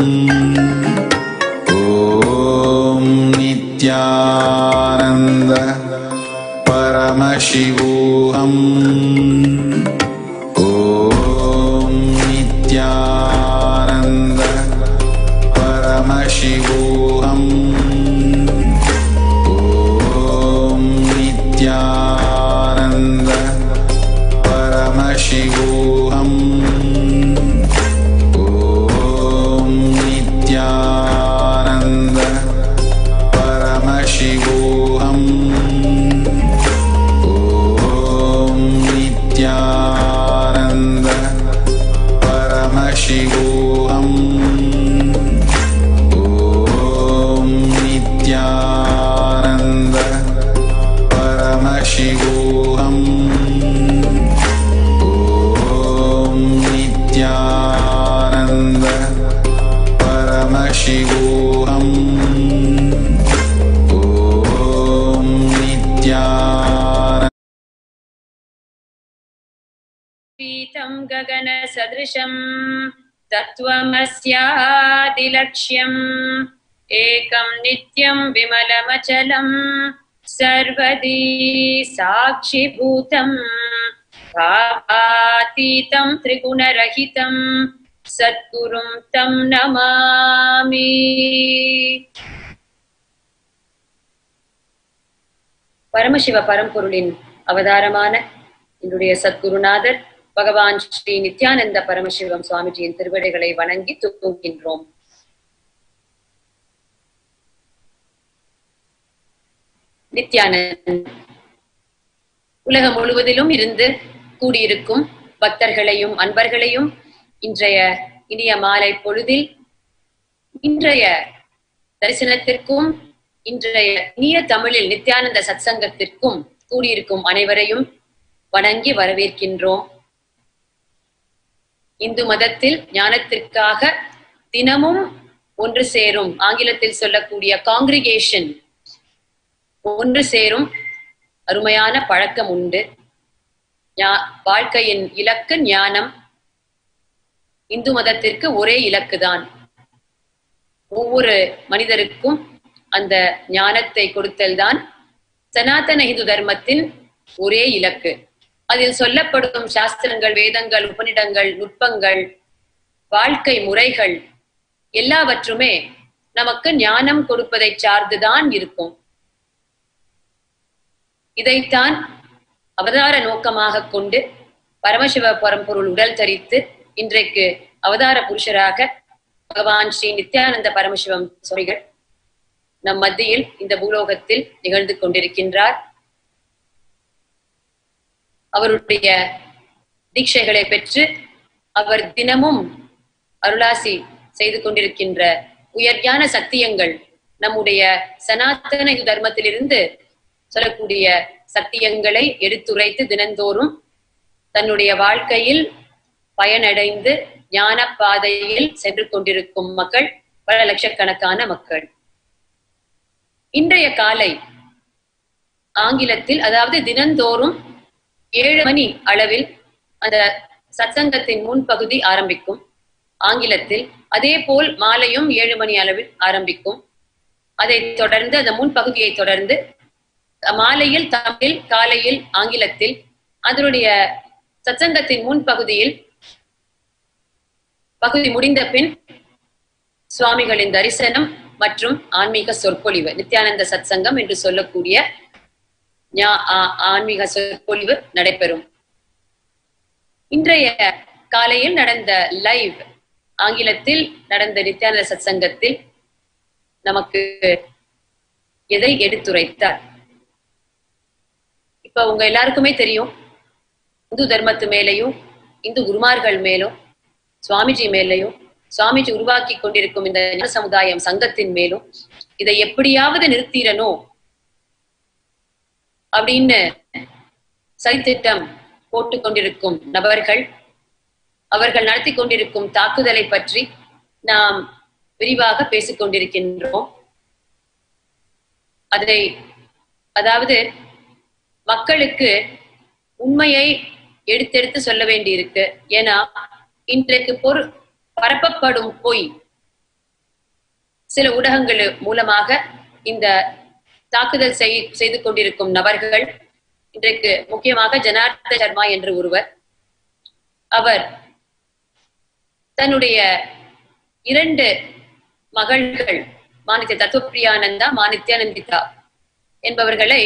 ॐ नित्यानन्द परमशिवोऽहम् ॐ नित्यानन्द परमशिवोऽहम् ॐ नित्यानन्द परमशिवोऽहम् ॐ नित्यानन्द परमशिवोऽहम् ॐ नित्यानन्द परमशिवोऽहम् ॐ नित्यानन्द परमशिवोऽहम् ॐ नित्यानन्द परमशिवोऽहम् ॐ नित्यानन्द पीतं गगनसदृशं तत्त्वमस्यादिलक्ष्यम् एकं नित्यं विमलमचलं सर्वदी साक्षिभूतं भावातीतं त्रिगुणरहितं सद्गुरुं तं नमामि பரமசிவ பரம்பொருளின் அவதாரமான என்னுடைய சத்குருநாதர் பகவான் ஸ்ரீ நித்யானந்த பரமசிவம் சுவாமிஜியின் திருவடிகளை வணங்கி தூங்குகின்றோம் நித்யானந்த் உலகம் முழுவதிலும் இருந்து கூடியிருக்கும் பக்தர்களையும் அன்பர்களையும் இன்றைய இனிய மாலை பொழுதில் இன்றைய தரிசனத்திற்கும் இன்றைய இனிய தமிழில் நித்யானந்த சத்சங்கத்திற்கும் கூடியிருக்கும் அனைவரையும் வணங்கி வரவேற்கின்றோம் இந்து மதத்தில் ஞானத்திற்காக தினமும் ஒன்று சேரும் ஆங்கிலத்தில் சொல்லக்கூடிய காங்கிரிகேஷன் ஒன்று சேரும் அருமையான பழக்கம் உண்டு ஞா- வாழ்க்கையின் இலக்கு ஞானம் இந்து மதத்திற்கு ஒரே இலக்குதான் ஒவ்வொரு மனிதருக்கும் அந்த ஞானத்தை கொடுத்தல்தான் சனாதன இந்து தர்மத்தின் ஒரே இலக்கு அதில் சொல்லப்படும் சாஸ்திரங்கள் வேதங்கள் உபநிடங்கள் நுட்பங்கள் வாழ்க்கை முறைகள் எல்லாவற்றுமே நமக்கு ஞானம் கொடுப்பதை சார்ந்துதான் இருக்கும் இதைத்தான் அவதார நோக்கமாக கொண்டு பரமசிவ பரம்பொருள் உடல் தரித்து இன்றைக்கு அவதார புருஷராக பகவான் ஸ்ரீ நித்யானந்த பரமசிவம் சுவாமிகள் நம் மத்தியில் இந்த பூலோகத்தில் நிகழ்ந்து கொண்டிருக்கின்றார் அவருடைய தீட்சைகளை பெற்று அவர் தினமும் அருளாசி செய்து கொண்டிருக்கின்ற உயர்ஞான சத்தியங்கள் நம்முடைய சனாதன இந்து தர்மத்திலிருந்து சொல்லக்கூடிய சத்தியங்களை எடுத்துரைத்து தினந்தோறும் தன்னுடைய வாழ்க்கையில் பயனடைந்து ஞான பாதையில் சென்று கொண்டிருக்கும் மக்கள் பல லட்சக்கணக்கான மக்கள் இன்றைய காலை ஆங்கிலத்தில் அதாவது தினந்தோறும் ஏழு மணி அளவில் அந்த சத்சங்கத்தின் முன்பகுதி ஆரம்பிக்கும் ஆங்கிலத்தில் அதே போல் மாலையும் ஏழு மணி அளவில் ஆரம்பிக்கும் அதைத் தொடர்ந்து அந்த முன்பகுதியை தொடர்ந்து மாலையில் தமிழ் காலையில் ஆங்கிலத்தில் அதனுடைய சத்சங்கத்தின் முன்பகுதியில் பகுதி முடிந்த பின் சுவாமிகளின் தரிசனம் மற்றும் ஆன்மீக சொற்பொழிவு நித்யானந்த சத்சங்கம் என்று சொல்லக்கூடிய ஞா- ஆ- ஆன்மீக சொற்பொழிவு நடைபெறும் இன்றைய காலையில் நடந்த லைவ் ஆங்கிலத்தில் நடந்த நித்யானந்த சத்சங்கத்தில் நமக்கு எதை எடுத்துரைத்தார் இப்ப உங்க எல்லாருக்குமே தெரியும் இந்து தர்மத்து மேலையும் இந்து குருமார்கள் மேலும் சுவாமிஜி மேலையும் சுவாமிஜி உருவாக்கி கொண்டிருக்கும் இந்த ஞான சமுதாயம் சங்கத்தின் மேலும் இதை எப்படியாவது நிறுத்திடணும் அப்படின்னு சதித்திட்டம் போட்டுக் கொண்டிருக்கும் நபர்கள் அவர்கள் நடத்தி கொண்டிருக்கும் தாக்குதலை பற்றி நாம் விரிவாக பேசிக் கொண்டிருக்கின்றோம் அதை அதாவது மக்களுக்கு உண்மையை எடுத்தெடுத்து சொல்ல வேண்டியிருக்கு ஏன்னா இன்றைக்கு பொரு பரப்பப்படும் பொய் சில ஊடகங்கள் மூலமாக இந்த தாக்குதல் செய்- செய்து கொண்டிருக்கும் நபர்கள் இன்றைக்கு முக்கியமாக ஜனார்தன் சர்மா என்று ஒருவர் அவர் தன்னுடைய இரண்டு மகள்கள் மானித்ய தத்துவப்பிரியானந்தா மானித்யானந்திதா என்பவர்களை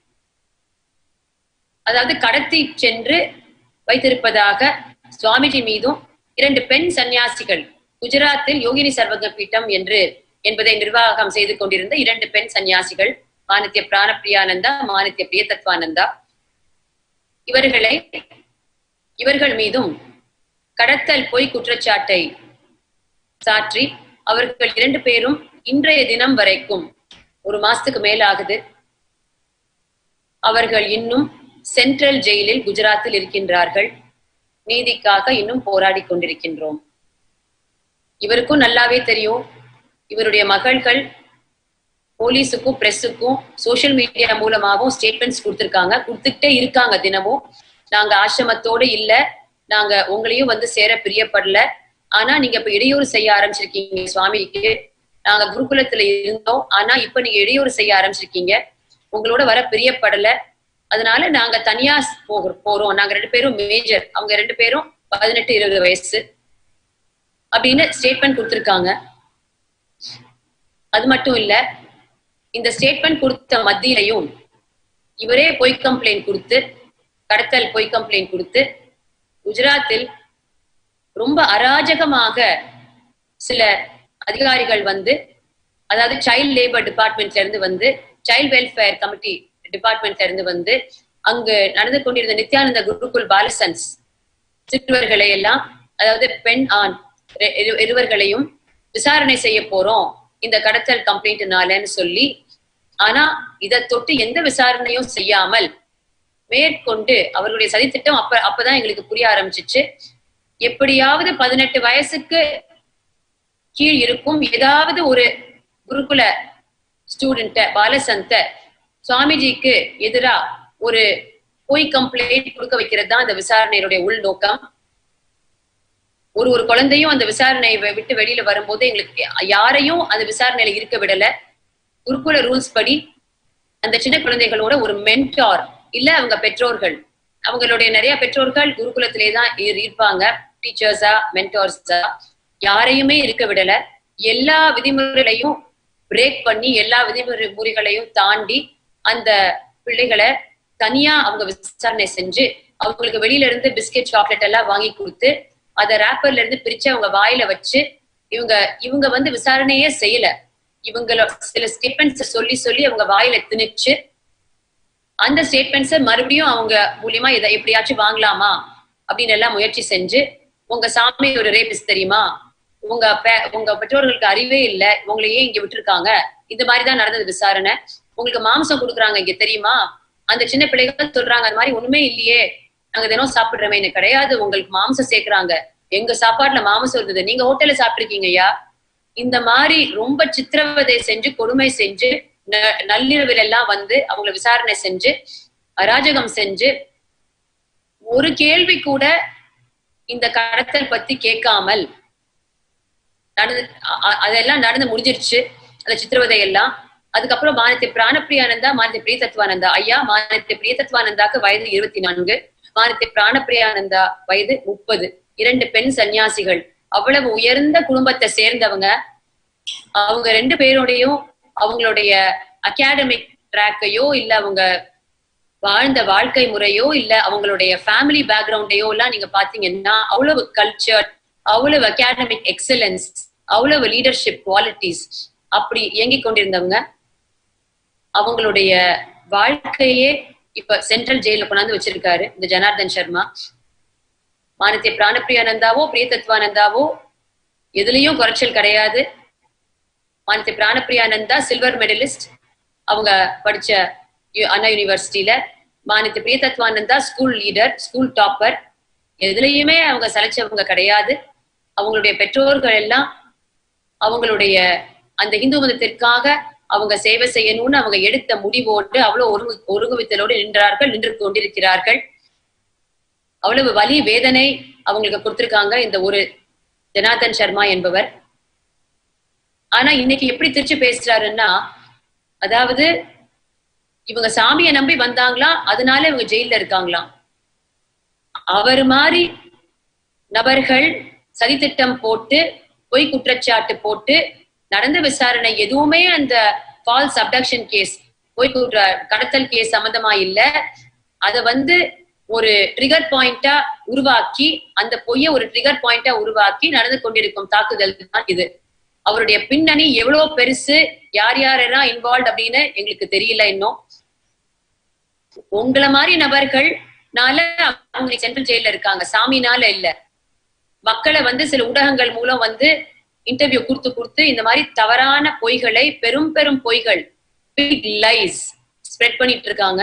அதாவது கடத்தி சென்று வைத்திருப்பதாக சுவாமிஜி மீதும் இரண்டு பெண் சன்னியாசிகள் குஜராத்தில் யோகினி சர்வக பீட்டம் என்று என்பதை நிர்வாகம் செய்து கொண்டிருந்த இரண்டு பெண் சன்னியாசிகள் மானித்ய பிராணப்பிரியானந்தா மானித்ய பிரியதத்வானந்தா இவர்களை இவர்கள் மீதும் கடத்தல் பொய் குற்றச்சாட்டை சாற்றி அவர்கள் இரண்டு பேரும் இன்றைய தினம் வரைக்கும் ஒரு மாசத்துக்கு மேல ஆகுது அவர்கள் இன்னும் சென்ட்ரல் ஜெயிலில் குஜராத்தில் இருக்கின்றார்கள் நீதிக்காக இன்னும் போராடி கொண்டிருக்கின்றோம் இவருக்கும் நல்லாவே தெரியும் இவருடைய மகள்கள் போலீஸுக்கும் பிரஸுக்கும் சோஷியல் மீடியா மூலமாகவும் ஸ்டேட்மெண்ட்ஸ் கொடுத்திருக்காங்க கொடுத்துக்கிட்டே இருக்காங்க தினமும் நாங்க ஆசிரமத்தோட இல்ல நாங்க உங்களையும் வந்து சேர பிரியப்படல ஆனா நீங்க இப்ப இடையூறு செய்ய ஆரம்பிச்சிருக்கீங்க சுவாமிக்கு நாங்க குருகுலத்துல இருந்தோம் ஆனா இப்ப நீங்க இடையூறு செய்ய ஆரம்பிச்சிருக்கீங்க உங்களோட வர பிரியப்படல அதனால நாங்க தனியா போக போறோம் நாங்க ரெண்டு பேரும் மேஜர் அவங்க ரெண்டு பேரும் பதினெட்டு இருபது வயசு அப்படின்னு ஸ்டேட்மெண்ட் கொடுத்திருக்காங்க அது மட்டும் இல்ல இந்த ஸ்டேட்மெண்ட் கொடுத்த மத்தியிலையும் இவரே பொய் கம்ப்ளைண்ட் கொடுத்து கடத்தல் பொய் கம்ப்ளைண்ட் கொடுத்து குஜராத்தில் ரொம்ப அராஜகமாக சில அதிகாரிகள் வந்து அதாவது சைல்ட் லேபர் டிபார்ட்மெண்ட்ல இருந்து வந்து சைல்ட் வெல்ஃபேர் கமிட்டி டிபார்ட்மெண்ட்ல இருந்து வந்து அங்கு நடந்து கொண்டிருந்த நித்யானந்த குருகுல் பாலசன்ஸ் சிறுவர்களை எல்லாம் அதாவது பெண் ஆண் இரு- இரு- இருவர்களையும் விசாரணை செய்ய போறோம் இந்த கடத்தல் கம்ப்ளைண்ட்னாலன்னு சொல்லி ஆனா இதை தொட்டு எந்த விசாரணையும் செய்யாமல் மேற்கொண்டு அவர்களுடைய சதித்திட்டம் அப்ப அப்பதான் எங்களுக்கு புரிய ஆரம்பிச்சிச்சு எப்படியாவது பதினெட்டு வயசுக்கு கீழ் இருக்கும் ஏதாவது ஒரு குருகுல ஸ்டூடெண்ட பாலசந்த சுவாமிஜிக்கு எதிரா ஒரு பொய் கம்ப்ளைண்ட் கொடுக்க வைக்கிறது தான் அந்த விசாரணையினுடைய உள்நோக்கம் ஒரு ஒரு குழந்தையும் அந்த விசாரணையை வி- விட்டு வெளியில வரும்போது எங்களுக்கு யாரையும் அந்த விசாரணையில இருக்க விடல குருகுல ரூல்ஸ் படி அந்த சின்ன குழந்தைகளோட ஒரு மென்டார் இல்ல அவங்க பெற்றோர்கள் அவங்களுடைய நிறைய பெற்றோர்கள் குருகுலத்திலே தான் இரு- இருப்பாங்க டீச்சர்ஸா மென்டார்ஸா யாரையுமே இருக்க விடல எல்லா விதிமுறைகளையும் பிரேக் பண்ணி எல்லா விதிமுறை முறைகளையும் தாண்டி அந்த பிள்ளைகளை தனியா அவங்க விசாரணை செஞ்சு அவங்களுக்கு வெளியில இருந்து பிஸ்கெட் சாக்லேட் எல்லாம் வாங்கி கொடுத்து அதை ரேப்பர்ல இருந்து பிரிச்சு அவங்க வாயில வச்சு இவங்க இவங்க வந்து விசாரணையே செய்யல இவங்கள சில ஸ்டேட்மெண்ட்ஸ் சொல்லி சொல்லி அவங்க வாயில திணிச்சு அந்த ஸ்டேட்மெண்ட்ஸை மறுபடியும் அவங்க மூலியமா இதை எப்படியாச்சும் வாங்கலாமா அப்படின்னு எல்லாம் முயற்சி செஞ்சு உங்க சாமி ஒரு ரேபிஸ் தெரியுமா உங்க பெ- உங்க பெற்றோர்களுக்கு அறிவே இல்ல உங்களை ஏன் இங்க விட்டுருக்காங்க இந்த மாதிரிதான் நடந்தது விசாரணை உங்களுக்கு மாம்சம் கொடுக்குறாங்க இங்க தெரியுமா அந்த சின்ன பிள்ளைகள் சொல்றாங்க அந்த மாதிரி ஒண்ணுமே இல்லையே நாங்க தினம் சாப்பிடுறோமே எனக்கு கிடையாது உங்களுக்கு மாம்சம் சேர்க்கறாங்க எங்க சாப்பாட்டுல மாம்சம் இருந்தது நீங்க ஹோட்டல்ல சாப்பிட்டிருக்கீங்க ஐயா இந்த மாதிரி ரொம்ப சித்திரவதை செஞ்சு கொடுமை செஞ்சு ந- நள்ளிரவில் எல்லாம் வந்து அவங்கள விசாரணை செஞ்சு அராஜகம் செஞ்சு ஒரு கேள்வி கூட இந்த கடத்தல் பத்தி கேட்காமல் நடந்து அ- அ- அதெல்லாம் நடந்து முடிஞ்சிருச்சு அந்த சித்திரவதை எல்லாம் அதுக்கப்புறம் மானித்ய பிராணப்பிரியானந்தா மானித்ய பிரியதத்வானந்தா ஐயா மானித்ய பிரியதத்வானந்தாக்கு வயது இருபத்தி நான்கு மானித்ய பிராணப்பிரியானந்தா வயது முப்பது இரண்டு பெண் சன்னியாசிகள் அவ்வளவு உயர்ந்த குடும்பத்தை சேர்ந்தவங்க அவங்க ரெண்டு பேரோடையும் அவங்களுடைய அகாடமிக் ட்ராக்கையோ இல்ல அவங்க வாழ்ந்த வாழ்க்கை முறையோ இல்ல அவங்களுடைய ஃபேமிலி பேக்ரவுண்டையோ எல்லாம் நீங்க பாத்தீங்கன்னா அவ்வளவு கல்ச்சர் அவ்வளவு அகாடமிக் எக்ஸலன்ஸ் அவ்வளவு லீடர்ஷிப் குவாலிட்டிஸ் அப்படி இயங்கிக் கொண்டிருந்தவங்க அவங்களுடைய வாழ்க்கையே இப்ப சென்ட்ரல் ஜெயில கொண்டாந்து வச்சிருக்காரு இந்த ஜனார்தன் சர்மா மானித்ய பிராணப்பிரியானந்தாவோ பிரியதத்வானந்தாவோ எதுலயும் குறைச்சல் கிடையாது மானித்ய பிராணப்பிரியானந்தா சில்வர் மெடலிஸ்ட் அவங்க படிச்ச யு- அண்ணா யூனிவர்சிட்டியில Manithya Priyatatvananda school leader school topper எதுலயுமே அவங்க சலைச்சவங்க கிடையாது அவங்களுடைய பெற்றோர்கள் எல்லாம் அவங்களுடைய அந்த இந்து மதத்திற்காக அவங்க சேவை செய்யணும்னு அவங்க எடுத்த முடிவோடு அவ்வளவு ஒருங்கு ஒருங்குவித்தலோடு நின்றார்கள் நின்று கொண்டிருக்கிறார்கள் அவ்வளவு வலி வேதனை அவங்களுக்கு கொடுத்திருக்காங்க இந்த ஒரு ஜனார்தன் சர்மா என்பவர் ஆனா இன்னைக்கு எப்படி திருச்சி பேசுறாருன்னா அதாவது இவங்க சாமியை நம்பி வந்தாங்களாம் அதனால இவங்க ஜெயில இருக்காங்களாம் அவர் மாதிரி நபர்கள் சதித்திட்டம் போட்டு பொய் குற்றச்சாட்டு போட்டு நடந்த விசாரணை எதுவுமே அந்த ஃபால்ஸ் அப்டக்ஷன் கேஸ் பொய் குற்ற கடத்தல் கேஸ் சம்பந்தமா இல்ல அத வந்து ஒரு ட்ரிகர் பாயிண்டா உருவாக்கி அந்த பொய்ய ஒரு ட்ரிகர் பாயிண்டா உருவாக்கி நடந்து கொண்டிருக்கும் தாக்குதல் தான் இது அவருடைய பின்னணி எவ்வளவு பெருசு யார் யாரெல்லாம் இன்வால்வ் அப்படின்னு எங்களுக்கு தெரியல இன்னும் உங்களை மாதிரி நபர்கள்னால அவங்க சென்ட்ரல் ஜெயில இருக்காங்க சாமினால இல்ல மக்களை வந்து சில ஊடகங்கள் மூலம் வந்து இன்டர்வியூ கொடுத்து கொடுத்து இந்த மாதிரி தவறான பொய்களை பெரும் பெரும் பொய்கள் பிக் லைஸ் ஸ்ப்ரெட் பண்ணிட்டு இருக்காங்க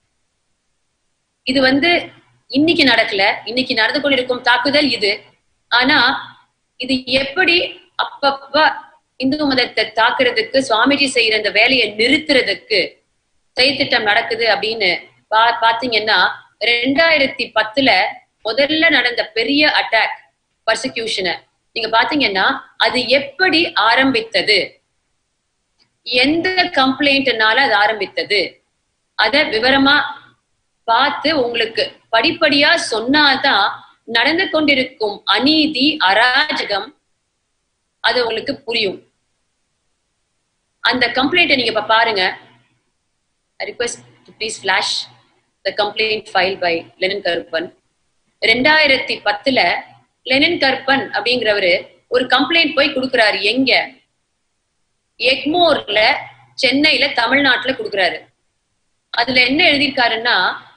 இது வந்து இன்னைக்கு நடக்கல இன்னைக்கு நடந்து கொண்டிருக்கும் தாக்குதல் இது ஆனா இது எப்படி அப்பப்ப இந்து மதத்தை தாக்குறதுக்கு சுவாமிஜி செய்யற இந்த வேலையை நிறுத்துறதுக்கு செயற்திட்டம் நடக்குது அப்படின்னு பா பாத்தீங்கன்னா ரெண்டாயிரத்தி பத்துல முதல்ல நடந்த பெரிய அட்டாக் பர்சிக்யூஷனை நீங்க பாத்தீங்கன்னா அது எப்படி ஆரம்பித்தது எந்த கம்ப்ளைண்ட்னால அது ஆரம்பித்தது அத விவரமா பார்த்து உங்களுக்கு படிப்படியா சொன்னாதான் நடந்து கொண்டிருக்கும் அநீதி அராஜகம் அது உங்களுக்கு புரியும் அந்த கம்ப்ளைண்ட்டை நீங்க இப்ப பாருங்க request to please flash the complaint file by Lenin Karuppan ரெண்டாயிரத்தி பத்துல லெனின் கருப்பன் அப்படிங்கிறவரு ஒரு கம்ப்ளைண்ட் போய் கொடுக்குறாரு எங்க எக்மோர்ல சென்னையில தமிழ்நாட்டுல கொடுக்குறாரு அதுல என்ன எழுதியிருக்காருன்னா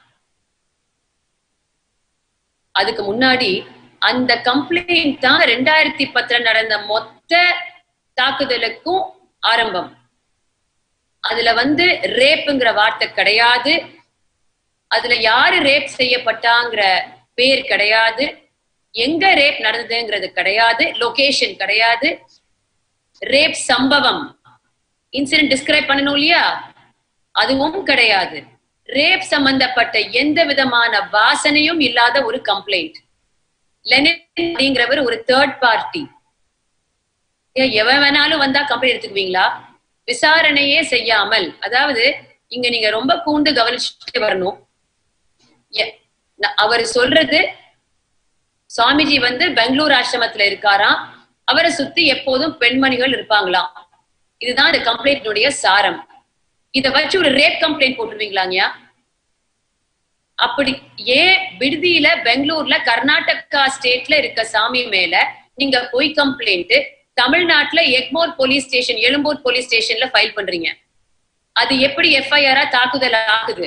அதுக்கு முன்னாடி அந்த கம்ப்ளைண்ட் தான் ரெண்டாயிரத்தி பத்துல நடந்த மொத்த தாக்குதலுக்கும் ஆரம்பம் அதுல வந்து ரேப்புங்கிற வார்த்தை கிடையாது அதுல யாரு ரேப் செய்யப்பட்டாங்கிற பேர் கிடையாது எங்க ரேப் நடந்ததுங்கிறது கிடையாது லொகேஷன் கிடையாது ரேப் சம்பவம் இன்சிடென்ட் டிஸ்கிரைப் பண்ணணும் இல்லையா அதுவும் கிடையாது ரேப் சம்பந்தப்பட்ட எந்த விதமான வாசனையும் இல்லாத ஒரு கம்ப்ளைண்ட் லெனின் அப்படிங்கிறவர் ஒரு தேர்ட் பார்ட்டி எவன் வேணாலும் வந்தா கம்ப்ளைண்ட் எடுத்துக்குவீங்களா விசாரணையே செய்யாமல் அதாவது இங்க நீங்க ரொம்ப கூண்டு கவனிச்சுட்டு வரணும் அவர் சொல்றது சுவாமிஜி வந்து பெங்களூர் ஆசிரமத்துல இருக்காராம் அவரை சுத்தி எப்போதும் பெண்மணிகள் இருப்பாங்களாம் இதுதான் இந்த கம்ப்ளைண்டினுடைய சாரம் இத வச்சு ஒரு ரேப் கம்ப்ளைண்ட் போட்டுருவீங்களாங்கயா அப்படி ஏன் விடுதியில பெங்களூர்ல கர்நாடகா ஸ்டேட்ல இருக்க சாமி மேல நீங்க பொய் கம்ப்ளைண்ட் தமிழ்நாட்டுல Egmore police station Ezhumbur police ஸ்டேஷன்ல ஃபைல் பண்றீங்க அது எப்படி எஃப்ஐஆரா தாக்குதல் ஆகுது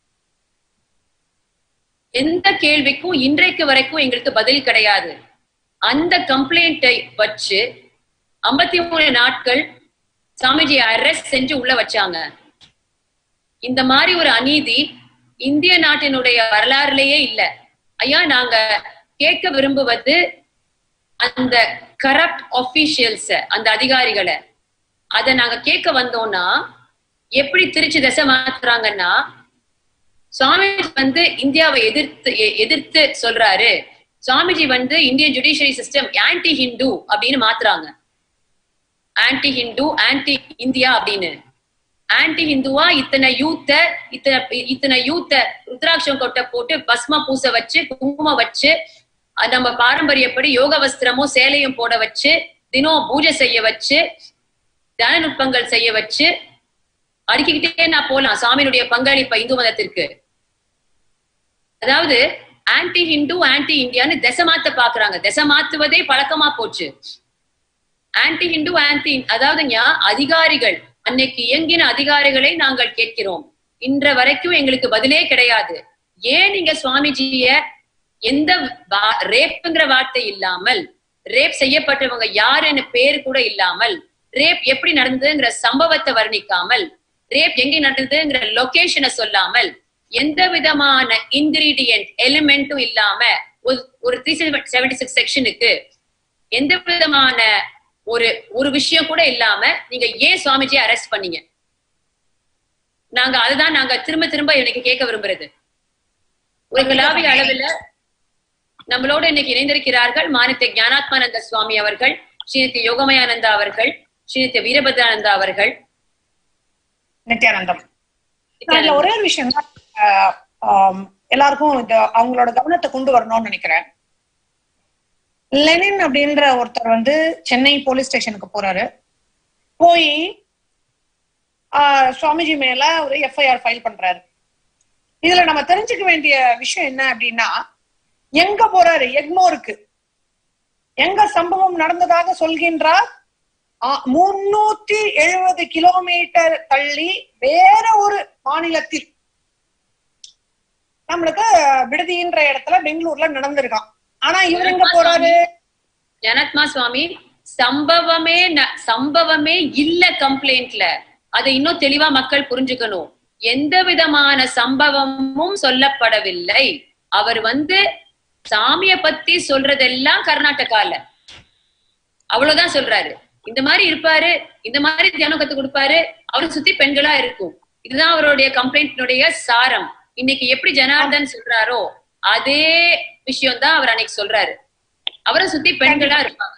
எந்த கேள்விக்கும் இன்றைக்கு வரைக்கும் எங்களுக்கு பதில் கிடையாது அந்த கம்ப்ளைண்ட்டை வச்சு ஐம்பத்தி மூணு நாட்கள் சாமிஜி அரெஸ்ட் செஞ்சு உள்ள வச்சாங்க இந்த மாதிரி ஒரு அநீதி இந்திய நாட்டினுடைய வரலாறுலயே இல்ல ஐயா நாங்க கேட்க விரும்புவது அந்த கரப்ட் ஆபீஷியல்ஸ அந்த அதிகாரிகளை அத நாங்க கேட்க வந்தோம்னா எப்படி திருச்சி திசை மாத்துறாங்கன்னா சுவாமிஜி வந்து இந்தியாவை எதிர்த்து எதிர்த்து சொல்றாரு சுவாமிஜி வந்து Indian judiciary system anti Hindu அப்படின்னு மாத்துறாங்க ஆன்டி ஹிந்து ஆன்டி இந்தியா அப்படின்னு ஆன்டி ஹிந்துவா இத்தனை யூத்த இத்தனை இத்தனை யூத்த ருத்ராட்சம் கொட்டை போட்டு பஸ்மா பூச வச்சு குங்குமம் வச்சு நம்ம பாரம்பரியப்படி யோக வஸ்திரமும் சேலையும் போட வச்சு தினம் பூஜை செய்ய வச்சு தன நுட்பங்கள் செய்ய வச்சு அடுக்கிக்கிட்டே நான் போலாம் சாமியினுடைய பங்களிப்ப இந்து மதத்திற்கு அதாவது ஆன்டி ஹிந்து ஆன்டி இந்தியான்னு திசை மாத்த பாக்குறாங்க திசை மாத்துவதே பழக்கமா போச்சு ஆன்டி ஹிந்து ஆன்டி அதாவது அதிகாரிகள் அன்னைக்கு இயங்கின அதிகாரிகளை நாங்கள் கேட்கிறோம் இன்ற வரைக்கும் எங்களுக்கு பதிலே கிடையாது ஏன் நீங்க சுவாமிஜிய எந்த ரேப்புங்கிற வார்த்தை இல்லாமல் ரேப் செய்யப்பட்டவங்க யாருன்னு பேர் கூட இல்லாமல் ரேப் எப்படி நடந்ததுங்கிற சம்பவத்தை வர்ணிக்காமல் ரேப் எங்க நடந்ததுங்கிற லொகேஷனை சொல்லாமல் எந்த விதமான இன்கிரீடியன்ட் எலிமெண்ட்டும் இல்லாம ஒரு த்ரீ செவன்டி சிக்ஸ் செக்ஷனுக்கு எந்த விதமான ஒரு ஒரு விஷயம் கூட இல்லாம நீங்க ஏன் சுவாமிஜி அரெஸ்ட் பண்ணீங்க நாங்க அதுதான் நாங்க திரும்ப திரும்ப எனக்கு கேட்க விரும்புறது ஒரு கலாவிய அளவுல நம்மளோட இன்னைக்கு இணைந்திருக்கிறார்கள் மானித்த ஞானாத்மானந்த சுவாமி அவர்கள் ஸ்ரீநிதி யோகமயானந்தா அவர்கள் ஸ்ரீநித்ய வீரபத்ரானந்தா அவர்கள் நித்யானந்தம் நான் இதுல ஒரே ஒரு விஷயம் தான் ஆஹ், ஆம், எல்லாருக்கும் இந்த அவங்களோட கவனத்தை கொண்டு வரணும்னு நினைக்கிறேன் லெனின் அப்படின்ற ஒருத்தர் வந்து சென்னை போலீஸ் ஸ்டேஷனுக்கு போறாரு போய் ஆஹ், சுவாமிஜி மேல ஒரு எஃப்ஐஆர் ஃபைல் பண்றாரு இதுல நம்ம தெரிஞ்சுக்க வேண்டிய விஷயம் என்ன அப்படின்னா எங்க போறாரு எக்மோருக்கு எங்க சம்பவம் நடந்ததாக சொல்கின்றார் ஆ- முன்னூத்தி எழுபது கிலோமீட்டர் தள்ளி வேற ஒரு மாநிலத்தில் நம்மளுக்கு விடுதின்ற இடத்துல பெங்களூர்ல நடந்திருக்கான் ஆனா இவர் எங்க போறாரு ஜனத்மா சுவாமி சம்பவமே ந- சம்பவமே இல்ல கம்ப்ளைண்ட்ல அதை இன்னும் தெளிவா மக்கள் புரிஞ்சுக்கணும் எந்த விதமான சம்பவமும் சொல்லப்படவில்லை அவர் வந்து சாமிய பத்தி சொல்றதெல்லாம் கர்நாடகால அவ்வளவுதான் சொல்றாரு இந்த மாதிரி இருப்பாரு இந்த மாதிரி தியானம் கத்து கொடுப்பாரு அவரை சுத்தி பெண்களா இருக்கும் இதுதான் அவருடைய கம்ப்ளைண்ட்னுடைய சாரம் இன்னைக்கு எப்படி ஜனார்தன் சொல்றாரோ அதே விஷயம் தான் அவர் அன்னைக்கு சொல்றாரு அவரை சுத்தி பெண்களா இருப்பாங்க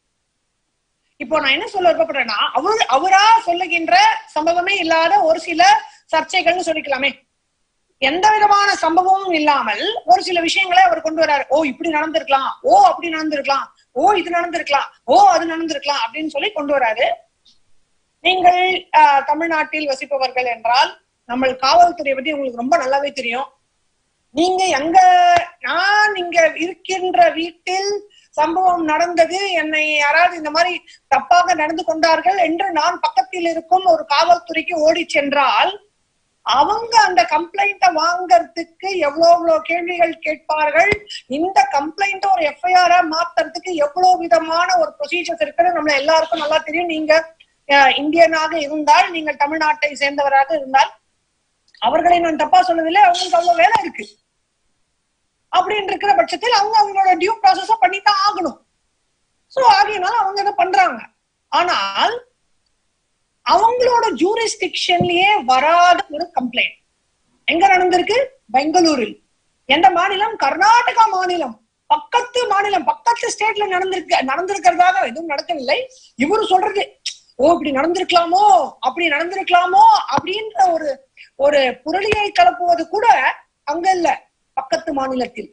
இப்போ நான் என்ன சொல்ல விருப்பப்படுறேன்னா அவர் அவரா சொல்லுகின்ற சம்பவமே இல்லாத ஒரு சில சர்ச்சைகள்னு சொல்லிக்கலாமே எந்த விதமான சம்பவமும் இல்லாமல் ஒரு சில விஷயங்களை அவர் கொண்டு வர்றாரு ஓ இப்படி நடந்திருக்கலாம் ஓ அப்படி நடந்திருக்கலாம் ஓ இது நடந்திருக்கலாம் ஓ அது நடந்திருக்கலாம் அப்படின்னு சொல்லி கொண்டு வராரு நீங்கள் ஆஹ், தமிழ்நாட்டில் வசிப்பவர்கள் என்றால் நம்ம காவல்துறை பத்தி உங்களுக்கு ரொம்ப நல்லாவே தெரியும் நீங்க எங்க நான் இங்க இருக்கின்ற வீட்டில் சம்பவம் நடந்தது என்னை யாராவது இந்த மாதிரி தப்பாக நடந்து கொண்டார்கள் என்று நான் பக்கத்தில் இருக்கும் ஒரு காவல்துறைக்கு ஓடி சென்றால் அவங்க அந்த கம்ப்ளைண்ட வாங்கறதுக்கு எவ்வளவு எவ்வளவு கேள்விகள் கேட்பார்கள் இந்த கம்ப்ளைண்ட் ஒரு எஃப்ஐஆரா மாத்துறதுக்கு எவ்வளவு விதமான ஒரு ப்ரொசீஜர்ஸ் இருக்குன்னு நம்ம எல்லாருக்கும் நல்லா தெரியும் நீங்க அஹ், இந்தியனாக இருந்தால் நீங்கள் தமிழ்நாட்டை சேர்ந்தவராக இருந்தால் அவர்களை நான் தப்பா சொல்லவில்லை அவங்களுக்கு அவ்வளவு வேலை இருக்கு அப்படின்னு இருக்கிற பட்சத்தில் அவங்க அவங்களோட டியூ ப்ராசஸ பண்ணித்தான் ஆகணும் சோ ஆகையினால அவங்க என்ன பண்றாங்க ஆனால் அவங்களோட ஜூரிஸ்டிக்ஷன்லயே வராத ஒரு கம்ப்ளைண்ட் எங்க நடந்திருக்கு பெங்களூரில் எந்த மாநிலம் கர்நாடகா மாநிலம் பக்கத்து மாநிலம் பக்கத்து ஸ்டேட்ல நடந்திருக்கு நடந்திருக்கிறதாக எதுவும் நடக்கவில்லை இவரு சொல்றது ஓ இப்படி நடந்திருக்கலாமோ அப்படி நடந்திருக்கலாமோ அப்படின்ற ஒரு ஒரு புரளியை கலப்புவது கூட அங்க இல்ல பக்கத்து மாநிலத்தில்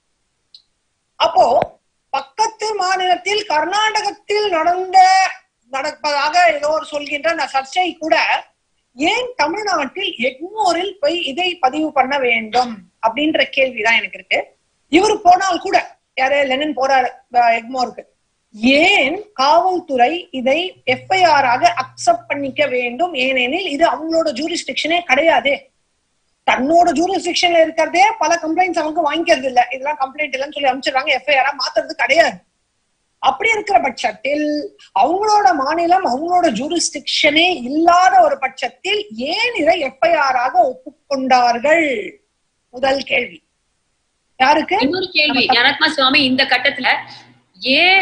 அப்போ பக்கத்து மாநிலத்தில் கர்நாடகத்தில் நடந்த நடப்பதாக ஏதோ ஒரு சொல்கின்ற அந்த சர்ச்சை கூட ஏன் தமிழ்நாட்டில் எக்மோரில் போய் இதை பதிவு பண்ண வேண்டும் அப்படின்ற கேள்விதான் எனக்கு இருக்கு இவர் போனால் கூட யாரு லெனின் போறாரு அஹ், எக்மோருக்கு ஏன் காவல்துறை இதை எஃப்ஐஆர் ஆக அக்செப்ட் பண்ணிக்க வேண்டும் ஏனெனில் இது அவங்களோட ஜூரிஸ்டிக்ஷனே கிடையாது தன்னோட ஜூரிஸ்டிக்ஷன்ல இருக்கிறதே பல கம்ப்ளைண்ட்ஸ் அவங்க வாங்கிக்கிறது இல்ல இதெல்லாம் கம்ப்ளைண்ட் இல்லைன்னு சொல்லி அனுப்பிச்சிடுறாங்க எஃப்ஐஆரா மாத்துறது கிடையாது அப்படி இருக்கிற பட்சத்தில் அவங்களோட மாநிலம் அவங்களோட ஜூரிஸ்டிக்ஷனே இல்லாத ஒரு பட்சத்தில் ஏன் இதை எஃப்ஐஆர் ஆக ஒப்புக்கொண்டார்கள் முதல் கேள்வி யாருக்கு இன்னொரு கேள்வி ஞானத்மா சுவாமி இந்த கட்டத்துல ஏன்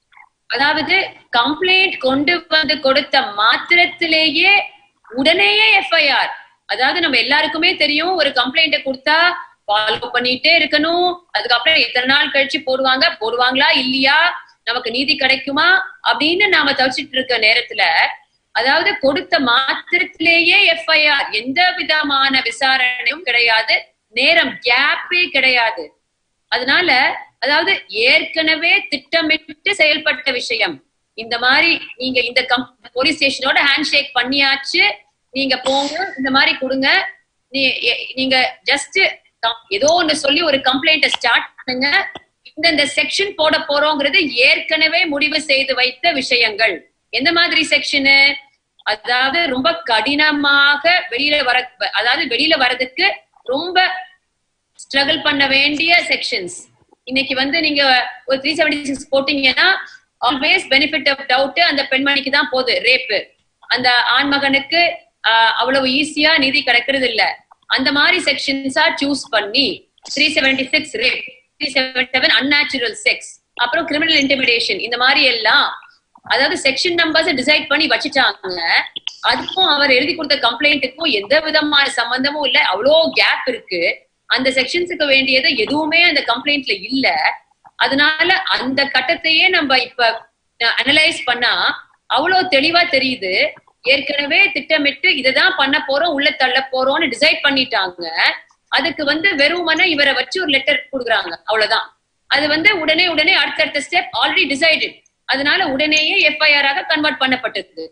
அதாவது கம்ப்ளைண்ட் கொண்டு வந்து கொடுத்த மாத்திரத்திலேயே உடனேயே எஃப்ஐஆர் அதாவது நம்ம எல்லாருக்குமே தெரியும் ஒரு கம்ப்ளைண்ட கொடுத்தா ஃபாலோ பண்ணிட்டே இருக்கணும் அதுக்கப்புறம் எத்தனை நாள் கழிச்சு போடுவாங்க போடுவாங்களா இல்லையா நமக்கு நீதி கிடைக்குமா அப்படின்னு நாம தவிச்சிட்டு இருக்க நேரத்துல அதாவது கொடுத்த மாத்திரத்திலேயே எஃப்ஐஆர் எந்த விதமான விசாரணையும் கிடையாது நேரம் கேப்பே கிடையாது அதனால அதாவது ஏற்கனவே திட்டமிட்டு செயல்பட்ட விஷயம் இந்த மாதிரி நீங்க இந்த கம் போலீஸ் ஸ்டேஷனோட ஹேண்ட் ஷேக் பண்ணியாச்சு நீங்க போங்க இந்த மாதிரி கொடுங்க நீ- எ- நீங்க ஜஸ்ட் ஏதோ ஒண்ணு சொல்லி ஒரு கம்ப்ளைண்ட ஸ்டார்ட் பண்ணுங்க இந்த இந்த செக்ஷன் போட போறோங்கிறது ஏற்கனவே முடிவு செய்து வைத்த விஷயங்கள் எந்த மாதிரி செக்ஷனு அதாவது ரொம்ப கடினமாக வெளியில வர அதாவது வெளியில வரதுக்கு ரொம்ப ஸ்ட்ரகிள் பண்ண வேண்டிய செக்ஷன்ஸ் இன்னைக்கு வந்து நீங்க ஒரு த்ரீ செவன்டி சிக்ஸ் போட்டீங்கன்னா ஆல்வேஸ் பெனிஃபிட் ஆஃப் டவுட் அந்த பெண்மணிக்கு தான் போகுது ரேப்பு அந்த ஆண்மகனுக்கு ஆஹ், அவ்வளவு ஈஸியா நீதி கிடைக்கிறது இல்ல அந்த மாதிரி செக்ஷன்ஸா சூஸ் பண்ணி three seventy six rape three seventy seven unnatural sex அப்புறம் கிரிமினல் இன்டிமிடேஷன் இந்த மாதிரி எல்லாம் அதாவது செக்ஷன் நம்பர்ஸ் டிசைட் பண்ணி வச்சுட்டாங்க அதுக்கும் அவர் எழுதி கொடுத்த கம்ப்ளைண்ட்டுக்கும் எந்த விதமான சம்பந்தமும் இல்ல அவ்வளோ கேப் இருக்கு அந்த செக்ஷன்ஸுக்கு வேண்டியது எதுவுமே அந்த கம்ப்ளைண்ட்ல இல்ல அதனால அந்த கட்டத்தையே நம்ம இப்ப அனலைஸ் பண்ணா அவ்வளவு தெளிவா தெரியுது ஏற்கனவே திட்டமிட்டு இததான் பண்ண போறோம் உள்ள தள்ள போறோம்னு டிசைட் பண்ணிட்டாங்க அதுக்கு வந்து வெறுமனே இவரை வச்சு ஒரு லெட்டர் கொடுக்குறாங்க அவ்வளவுதான் அது வந்து உடனே உடனே அடுத்தடுத்த ஸ்டெப் ஆல்ரெடி டிசைடட் அதனால உடனேயே எஃப்ஐஆர் ஆக கன்வெர்ட் பண்ணப்பட்டது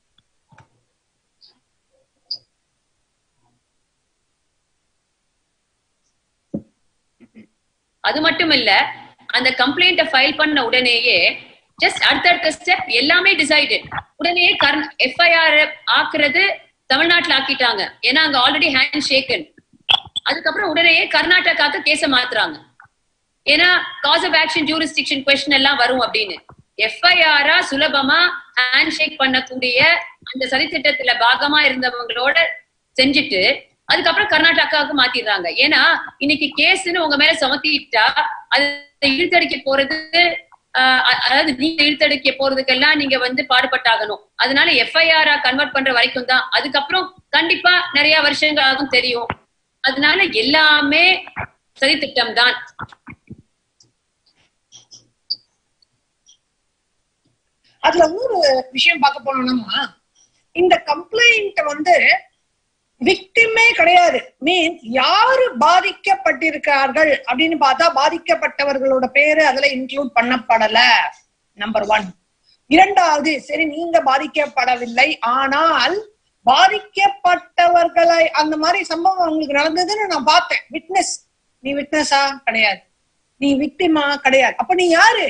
அது மட்டும் இல்ல அந்த கம்ப்ளைண்ட ஃபைல் பண்ண உடனேயே ஜஸ்ட் அடுத்தடுத்த ஸ்டெப் எல்லாமே டிசைடட் உடனே எஃப்ஐஆர் ஆக்குறது தமிழ்நாட்டுல ஆக்கிட்டாங்க ஏன்னா அங்க ஆல்ரெடி ஹேண்ட் ஷேக்கன் அதுக்கப்புறம் உடனேயே கர்நாடகாக்கு கேஸ மாத்துறாங்க ஏன்னா cause of action jurisdiction question எல்லாம் வரும் அப்படின்னு எஃப்ஐஆரா சுலபமா ஹேண்ட் ஷேக் பண்ணக்கூடிய அந்த சதித்திட்டத்துல பாகமா இருந்தவங்களோட செஞ்சுட்டு அதுக்கப்புறம் கர்நாடகாவுக்கு மாத்திடுறாங்க ஏன்னா இன்னைக்கு கேஸ்ன்னு உங்க மேல சுமத்திட்டா அது இழுத்தடிக்க போறது ஆஹ் அ- அதாவது நீங்க இழுத்தடிக்க போறதுக்கெல்லாம் நீங்க வந்து பாடுபட்டாகணும் அதனால எஃப்ஐஆர் கன்வெர்ட் பண்ற வரைக்கும் தான் அதுக்கப்புறம் கண்டிப்பா நிறைய வருஷங்கள் ஆகும் தெரியும் அதனால எல்லாமே சதித்திட்டம் தான் அதுல இன்னொரு விஷயம் பார்க்க போனோம்னா இந்த கம்ப்ளைண்ட் வந்து விக்டிமே கிடையாது மீன்ஸ் யாரு பாதிக்கப்பட்டிருக்கார்கள் அப்படின்னு பார்த்தா பாதிக்கப்பட்டவர்களோட பேரு அதுல இன்க்ளூட் பண்ணப்படல நம்பர் ஒன் இரண்டாவது சரி நீங்க பாதிக்கப்படவில்லை ஆனால் பாதிக்கப்பட்டவர்களை அந்த மாதிரி சம்பவம் உங்களுக்கு நடந்ததுன்னு நான் பார்த்தேன் விட்னஸ் நீ விட்னஸா கிடையாது நீ விக்டிமா கிடையாது அப்ப நீ யாரு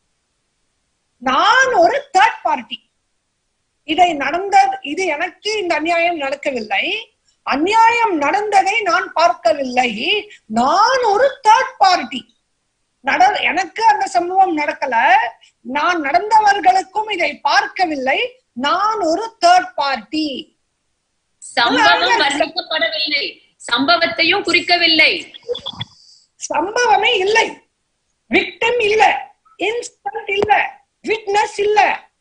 நான் ஒரு தேர்ட் பார்ட்டி இதை நடந்த இது எனக்கு இந்த அநியாயம் நடக்கவில்லை அநியாயம் நடந்ததை நான் பார்க்கவில்லை நான் ஒரு தேர்ட் பார்ட்டி நட எனக்கு அந்த சம்பவம் நடக்கல நான் நடந்தவர்களுக்கும் இதை பார்க்கவில்லை நான் ஒரு தேர்ட் பார்ட்டி சம்பவம் வர்ணிக்கப்படவில்லை சம்பவத்தையும் குறிக்கவில்லை சம்பவமே இல்லை விக்டிம் இல்ல இன்சிடென்ட் இல்ல விட்னஸ் இல்ல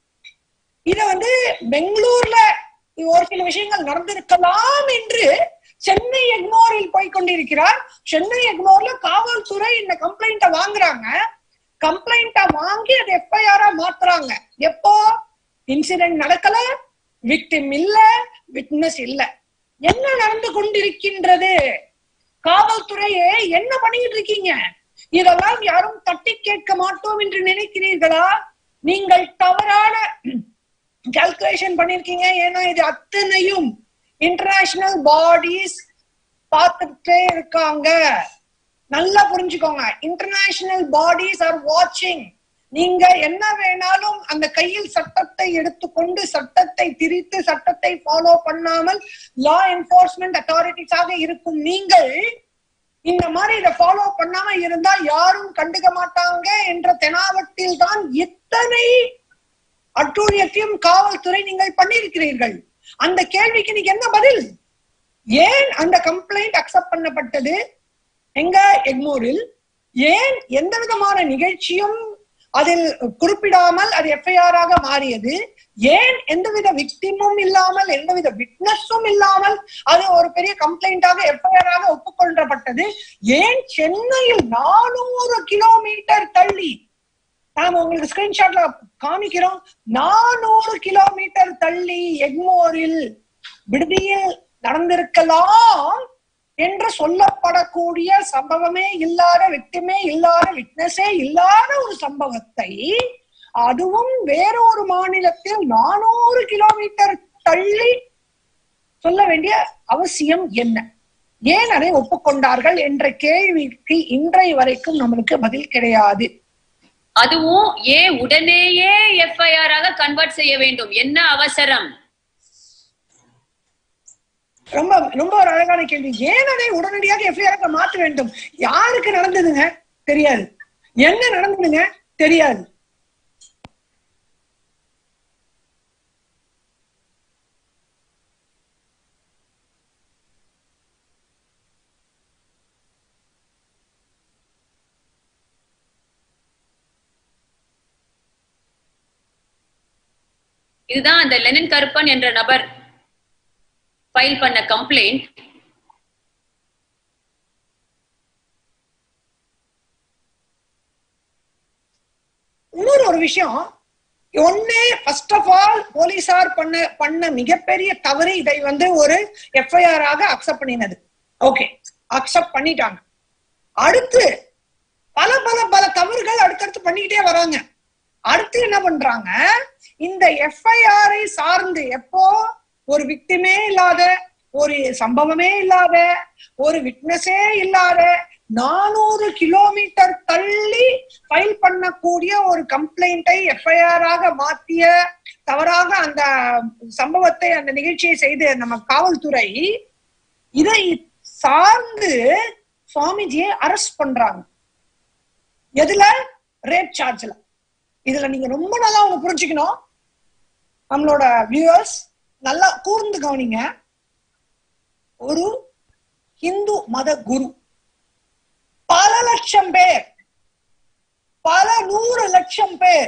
இத வந்து பெங்களூர்ல ஒரு சில விஷயங்கள் நடந்திருக்கலாம் என்று சென்னை எக்மோரில் போய் கொண்டிருக்கிறார் சென்னை எக்மோர்ல காவல்துறை இந்த கம்ப்ளைண்ட வாங்குறாங்க கம்ப்ளைண்ட வாங்கி அதை எஃப்ஐஆரா மாத்துறாங்க எப்போ இன்சிடென்ட் நடக்கல விக்டிம் இல்ல விட்னஸ் இல்ல என்ன நடந்து கொண்டிருக்கின்றது காவல்துறையே என்ன பண்ணிட்டு இருக்கீங்க இதெல்லாம் யாரும் தட்டி கேட்க மாட்டோம் என்று நினைக்கிறீர்களா நீங்கள் தவறான கால்குலேஷன் பண்ணிருக்கீங்க ஏன்னா இது அத்தனையும் இன்டர்நேஷனல் பாடிஸ் பார்த்துட்டே இருக்காங்க நல்லா புரிஞ்சுக்கோங்க இன்டர்நேஷனல் பாடிஸ் ஆர் வாட்சிங் நீங்க என்ன வேணாலும் அந்த கையில் சட்டத்தை எடுத்துக்கொண்டு சட்டத்தை திரித்து சட்டத்தை ஃபாலோ பண்ணாமல் லா என்போர்ஸ்மெண்ட் அத்தாரிட்டிஸாக இருக்கும் நீங்கள் இந்த மாதிரி இதை ஃபாலோ பண்ணாம இருந்தா யாரும் கண்டுக்க மாட்டாங்க என்ற தெனாவட்டில் தான் இத்தனை அட்டூழியத்தையும் காவல்துறை நீங்கள் பண்ணியிருக்கிறீர்கள் அந்த கேள்விக்கு நீங்க என்ன பதில் ஏன் அந்த கம்ப்ளைண்ட் அக்செப்ட் பண்ணப்பட்டது எங்க எக்மோரில் ஏன் எந்த விதமான நிகழ்ச்சியும் அதில் குறிப்பிடாமல் அது எஃப்ஐஆர் ஆக மாறியது ஏன் எந்தவித விக்டிமும் இல்லாமல் எந்தவித விட்னஸும் இல்லாமல் அது ஒரு பெரிய கம்ப்ளைண்டாக எஃப்ஐஆர் ஆக ஒப்புக்கொள்ளப்பட்டது ஏன் சென்னையில் நானூறு கிலோமீட்டர் தள்ளி நாம உங்களுக்கு ஸ்கிரீன்ஷாட்ல காமிக்கிறோம் நானூறு கிலோமீட்டர் தள்ளி எக்மோரில் விடுதியில் நடந்திருக்கலாம் என்று சொல்லப்படக்கூடிய சம்பவமே இல்லாத விக்டிமே இல்லாத விட்னஸே இல்லாத ஒரு சம்பவத்தை அதுவும் வேறொரு மாநிலத்தில் நானூறு கிலோமீட்டர் தள்ளி சொல்ல வேண்டிய அவசியம் என்ன ஏன் அதை ஒப்புக்கொண்டார்கள் என்ற கேள்விக்கு இன்றைய வரைக்கும் நம்மளுக்கு பதில் கிடையாது அதுவும் ஏன் உடனேயே எஃப்ஐஆர் ஆக கன்வெர்ட் செய்ய வேண்டும் என்ன அவசரம் ரொம்ப ரொம்ப ஒரு அழகான கேள்வி ஏன் அதை உடனடியாக எஃப்ஐஆர் மாற்ற வேண்டும் யாருக்கு நடந்ததுங்க தெரியாது என்ன நடந்ததுங்க தெரியாது இதுதான் அந்த லெனின் கருப்பன் என்ற நபர் ஃபைல் பண்ண கம்ப்ளைண்ட் இன்னொரு ஒரு விஷயம் ஒண்ணு ஃபர்ஸ்ட் ஆஃப் ஆல் போலீசார் பண்ண பண்ண மிகப்பெரிய தவறு இதை வந்து ஒரு எஃப்ஐஆர் ஆக அக்செப்ட் பண்ணினது ஓகே அக்செப்ட் பண்ணிட்டாங்க அடுத்து பல பல பல தவறுகள் அடுத்தடுத்து பண்ணிக்கிட்டே வராங்க அடுத்து என்ன பண்றாங்க இந்த எஃப்ஐஆரை சார்ந்து எப்போ ஒரு விக்டிமே இல்லாத ஒரு சம்பவமே இல்லாத ஒரு விட்னஸே இல்லாத நானூறு கிலோமீட்டர் தள்ளி ஃபைல் பண்ணக்கூடிய ஒரு கம்ப்ளைண்டை எஃப்ஐஆர் ஆக மாத்திய தவறாக அந்த சம்பவத்தை அந்த நிகழ்ச்சியை செய்து நம்ம காவல்துறை இதை சார்ந்து சுவாமிஜியை அரெஸ்ட் பண்றாங்க எதுல ரேப் சார்ஜ்ல இதுல நீங்க ரொம்ப நல்லா அவங்க புரிஞ்சுக்கணும் நம்மளோட வியூவர்ஸ் நல்லா கூர்ந்து கவனிங்க ஒரு இந்து மத குரு பல லட்சம் பேர் பல நூறு லட்சம் பேர்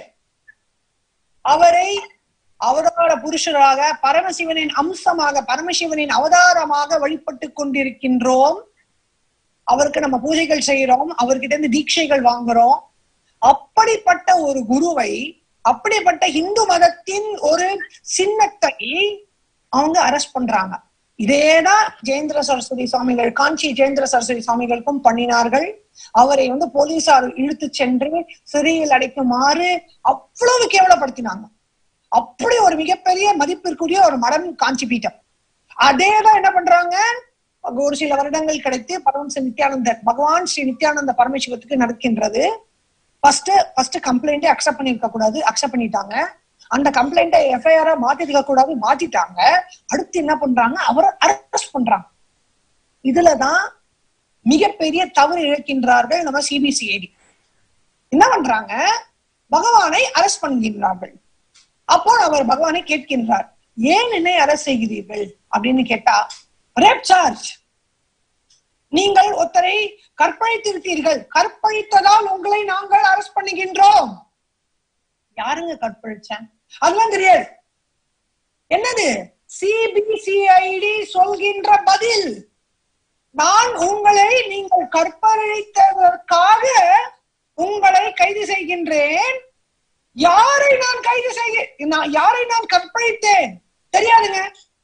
அவரை அவதார புருஷராக பரமசிவனின் அம்சமாக பரமசிவனின் அவதாரமாக வழிபட்டு கொண்டிருக்கின்றோம் அவருக்கு நம்ம பூஜைகள் செய்யறோம் அவர்கிட்ட இருந்து தீட்சைகள் வாங்குறோம் அப்படிப்பட்ட ஒரு குருவை அப்படிப்பட்ட இந்து மதத்தின் ஒரு சின்னத்தை அவங்க அரெஸ்ட் பண்றாங்க இதேதான் ஜெயேந்திர சரஸ்வதி சுவாமிகள் காஞ்சி ஜெயேந்திர சரஸ்வதி சுவாமிகளுக்கும் பண்ணினார்கள் அவரை வந்து போலீசார் இழுத்து சென்று சிறையில் அடைக்குமாறு அவ்வளவு கேவலப்படுத்தினாங்க அப்படி ஒரு மிகப்பெரிய மதிப்பிற்குரிய ஒரு மடம் காஞ்சி பீட்டம் அதேதான் என்ன பண்றாங்க ஒரு சில வருடங்கள் கிடைத்து பரமச நித்யானந்தர் பகவான் ஸ்ரீ நித்யானந்த பரமசிவத்துக்கு நடக்கின்றது ஃபர்ஸ்ட் ஃபர்ஸ்ட் கம்ப்ளைண்டே அக்செப்ட் பண்ணிருக்க கூடாது அக்செப்ட் பண்ணிட்டாங்க அந்த கம்ப்ளைண்ட்டை எஃப்ஐஆர் மாத்திருக்க கூடாது மாத்திட்டாங்க அடுத்து என்ன பண்றாங்க அவரை அரெஸ்ட் பண்றாங்க இதுலதான் மிகப்பெரிய தவறு இழக்கின்றார்கள் நம்ம சிபிசிஐடி என்ன பண்றாங்க பகவானை அரெஸ்ட் பண்ணுகின்றார்கள் அப்போ அவர் பகவானை கேட்கின்றார் ஏன் என்னை அரெஸ்ட் செய்கிறீர்கள் அப்படின்னு கேட்டா ரேப் சார்ஜ் நீங்கள் ஒருத்தரை கற்பழித்திருத்தீர்கள் கற்பழித்ததால் உங்களை நாங்கள் அரெஸ்ட் பண்ணுகின்றோம் யாருங்க கற்பழிச்சேன் அதெல்லாம் தெரியாது என்னது சிபிசிஐடி சொல்கின்ற பதில் நான் உங்களை நீங்கள் கற்பழித்ததற்காக உங்களை கைது செய்கின்றேன் யாரை நான் கைது செய்ய நான் யாரை நான் கற்பழித்தேன் தெரியாதுங்க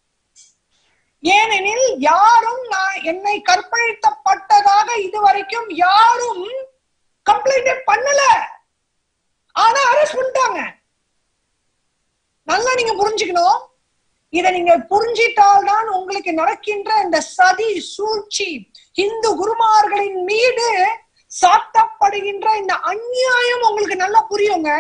ஏனெனில் யாரும் நான் என்னை கற்பழித்தப்பட்டதாக இதுவரைக்கும் யாரும் கம்ப்ளைண்ட் பண்ணல ஆனா அரெஸ்ட் பண்ணிட்டாங்க நல்லா நீங்க புரிஞ்சுக்கணும் இதை நீங்க புரிஞ்சிட்டால்தான் உங்களுக்கு நடக்கின்ற இந்த சதி சூழ்ச்சி இந்து குருமார்களின் மீது சாட்டப்படுகின்ற இந்த அநியாயம் உங்களுக்கு நல்லா புரியுங்க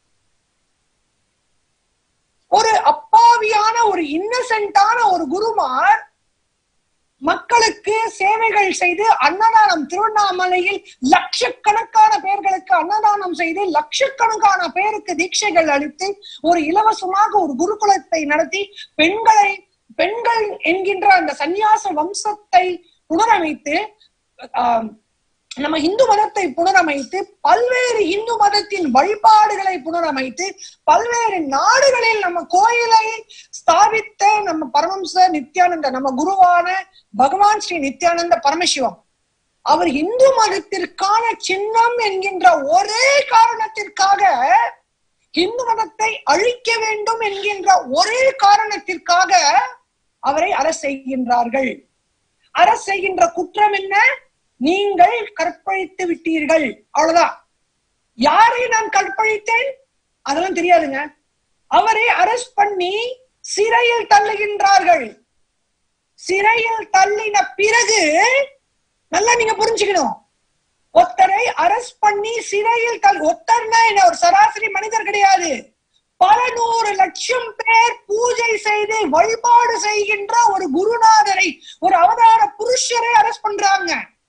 ஒரு அப்பாவியான ஒரு இன்னசென்டான ஒரு குருமார் மக்களுக்கு சேவைகள் செய்து அன்னதானம் திருவண்ணாமலையில் லட்சக்கணக்கான பேர்களுக்கு அன்னதானம் செய்து லட்சக்கணக்கான பேருக்கு தீட்சைகள் அளித்து ஒரு இலவசமாக ஒரு குருகுலத்தை நடத்தி பெண்களை பெண்கள் என்கின்ற அந்த சந்நியாச வம்சத்தை புனரமைத்து ஆஹ் நம்ம இந்து மதத்தை புனரமைத்து பல்வேறு இந்து மதத்தின் வழிபாடுகளை புனரமைத்து பல்வேறு நாடுகளில் நம்ம கோயிலை ஸ்தாபித்த நம்ம பரமம்ச நித்யானந்த நம்ம குருவான பகவான் ஸ்ரீ நித்யானந்த பரமசிவம் அவர் இந்து மதத்திற்கான சின்னம் என்கின்ற ஒரே காரணத்திற்காக இந்து மதத்தை அழிக்க வேண்டும் என்கின்ற ஒரே காரணத்திற்காக அவரை அரசு செய்கின்றார்கள் அரசு செய்கின்ற குற்றம் என்ன நீங்கள் கற்பழித்து விட்டீர்கள் அவ்வளவுதான் யாரை நான் கற்பழித்தேன் அதெல்லாம் தெரியாதுங்க அவரை அரெஸ்ட் பண்ணி சிறையில் தள்ளுகின்றார்கள் சிறையில் தள்ளின பிறகு நல்லா நீங்க புரிஞ்சுக்கணும் ஒத்தரை அரெஸ்ட் பண்ணி சிறையில் தள் ஒத்தர்னா என்ன ஒரு சராசரி மனிதர் கிடையாது பல நூறு லட்சம் பேர் பூஜை செய்து வழிபாடு செய்கின்ற ஒரு குருநாதரை ஒரு அவதார புருஷரை அரெஸ்ட் பண்றாங்க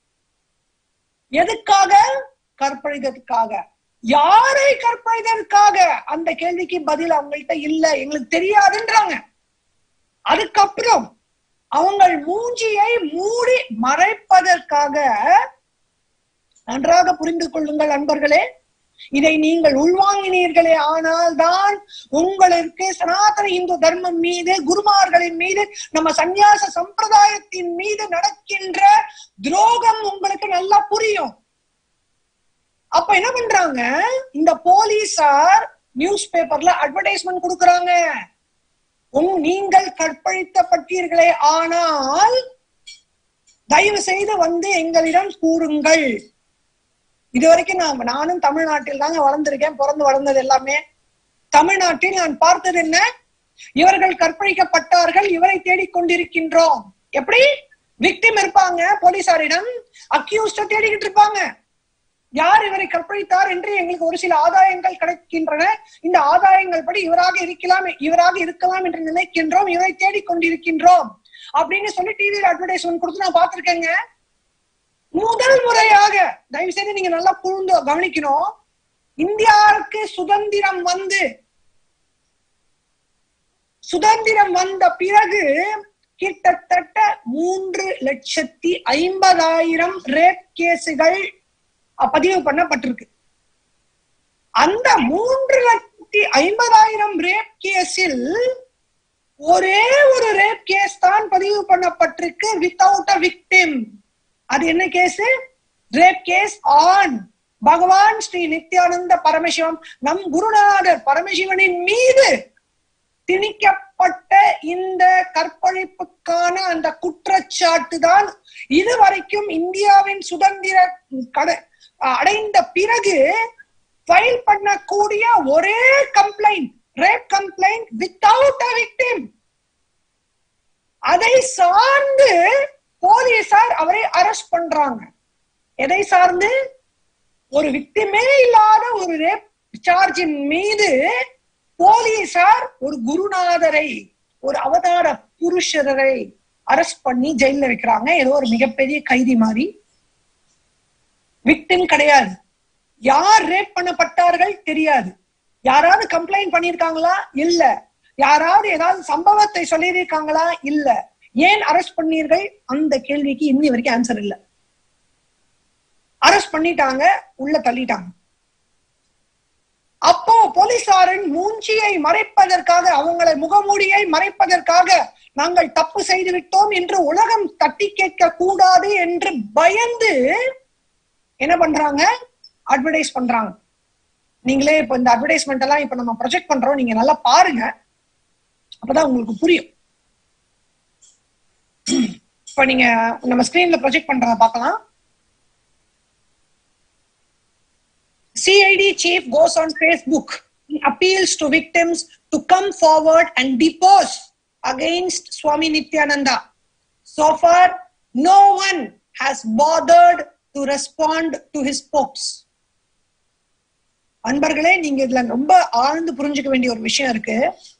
எதுக்காக கற்பழித்ததுக்காக யாரை கற்பழித்ததுக்காக அந்த கேள்விக்கு பதில் அவங்கள்ட்ட இல்ல எங்களுக்கு தெரியாதுன்றாங்க அதுக்கப்புறம் அவங்கள் மூஞ்சியை மூடி மறைப்பதற்காக நன்றாக புரிந்து கொள்ளுங்கள் அன்பர்களே இதை நீங்கள் உள்வாங்கினீர்களே ஆனால் தான் உங்களுக்கு சனாதன இந்து தர்மம் மீது குருமார்களின் மீது நம்ம சந்நியாச சம்பிரதாயத்தின் மீது நடக்கின்ற துரோகம் உங்களுக்கு நல்லா புரியும் அப்ப என்ன பண்றாங்க இந்த போலீசார் நியூஸ் பேப்பர்ல அட்வர்டைஸ்மெண்ட் கொடுக்கறாங்க உங் நீங்கள் கற்பழித்தப்பட்டீர்களே ஆனால் தயவு செய்து வந்து எங்களிடம் கூறுங்கள் இதுவரைக்கும் நான் நானும் தமிழ்நாட்டில் தாங்க வளர்ந்திருக்கேன் பிறந்து வளர்ந்தது எல்லாமே தமிழ்நாட்டில் நான் பார்த்தது என்ன இவர்கள் கற்பழிக்கப்பட்டார்கள் இவரை தேடிக்கொண்டிருக்கின்றோம் எப்படி விக்டிம் இருப்பாங்க போலீசாரிடம் அக்யூஸ்ட தேடிக்கிட்டு இருப்பாங்க யார் இவரை கற்பழித்தார் என்று எங்களுக்கு ஒரு சில ஆதாயங்கள் கிடைக்கின்றன இந்த ஆதாயங்கள் படி இவராக இருக்கலாம் இவராக இருக்கலாம் என்று நினைக்கின்றோம் இவரை தேடிக்கொண்டிருக்கின்றோம் அப்படின்னு சொல்லி டிவியில் அட்வர்டைஸ்மெண்ட் கொடுத்து நான் பார்த்திருக்கேங்க முதல் முறையாக தயவு செய்து நீங்க நல்லா புரிந்து கவனிக்கணும் இந்தியாவுக்கு சுதந்திரம் வந்து சுதந்திரம் வந்த பிறகு கிட்டத்தட்ட மூன்று லட்சத்தி ஐம்பதாயிரம் ரேப் கேஸுகள் பதிவு பண்ணப்பட்டிருக்கு அந்த மூன்று லட்சத்தி ஐம்பதாயிரம் ரேப் கேஸில் ஒரே ஒரு ரேப் கேஸ் தான் பதிவு பண்ணப்பட்டிருக்கு வித்தவுட் அ விக்டிம் அது என்ன கேஸ் ரேப் கேஸ் ஆன் பகவான் ஸ்ரீ நித்யானந்த பரமசிவம் நம் குருநாதர் பரமசிவனின் மீது திணிக்கப்பட்ட இந்த கற்பழிப்புக்கான அந்த குற்றச்சாட்டு தான் இதுவரைக்கும் இந்தியாவின் சுதந்திர கட- அடைந்த பிறகு ஃபைல் பண்ணக்கூடிய ஒரே complaint rape complaint without a victim அதை சார்ந்து போலீசார் அவரை அரெஸ்ட் பண்றாங்க எதை சார்ந்து ஒரு விக்டிமே இல்லாத ஒரு ரேப் சார்ஜின் மீது போலீசார் ஒரு குருநாதரை ஒரு அவதார புருஷரை அரெஸ்ட் பண்ணி ஜெயில வைக்கிறாங்க ஏதோ ஒரு மிகப்பெரிய கைதி மாதிரி விக்டிம் கிடையாது யார் ரேப் பண்ணப்பட்டார்கள் தெரியாது யாராவது கம்ப்ளைண்ட் பண்ணிருக்காங்களா இல்ல யாராவது ஏதாவது சம்பவத்தை சொல்லியிருக்காங்களா இல்ல ஏன் அரெஸ்ட் பண்ணீர்கள் அந்த கேள்விக்கு இன்னி வரைக்கும் ஆன்சர் இல்ல அரெஸ்ட் பண்ணிட்டாங்க உள்ள தள்ளிட்டாங்க அப்போ போலீசாரின் மூஞ்சியை மறைப்பதற்காக அவங்களை முகமூடியை மறைப்பதற்காக நாங்கள் தப்பு செய்து விட்டோம் என்று உலகம் தட்டி கேட்க கூடாது என்று பயந்து என்ன பண்றாங்க அட்வர்டைஸ் பண்றாங்க நீங்களே இப்ப இந்த அட்வர்டைஸ்மெண்ட் எல்லாம் இப்ப நம்ம ப்ரொஜெக்ட் பண்றோம் நீங்க நல்லா பாருங்க அப்பதான் உங்களுக்கு புரியும் இப்ப நீங்க நம்ம ஸ்கிரீன்ல ப்ரொஜெக்ட் பண்றத பார்க்கலாம் CID chief goes on Facebook. He appeals to victims to come forward and depose against Swami Nityananda. So far, no one has bothered to respond to his pokes. அன்பர்களே நீங்க இதுல ரொம்ப ஆழ்ந்து புரிஞ்சுக்க வேண்டிய ஒரு விஷயம் இருக்கு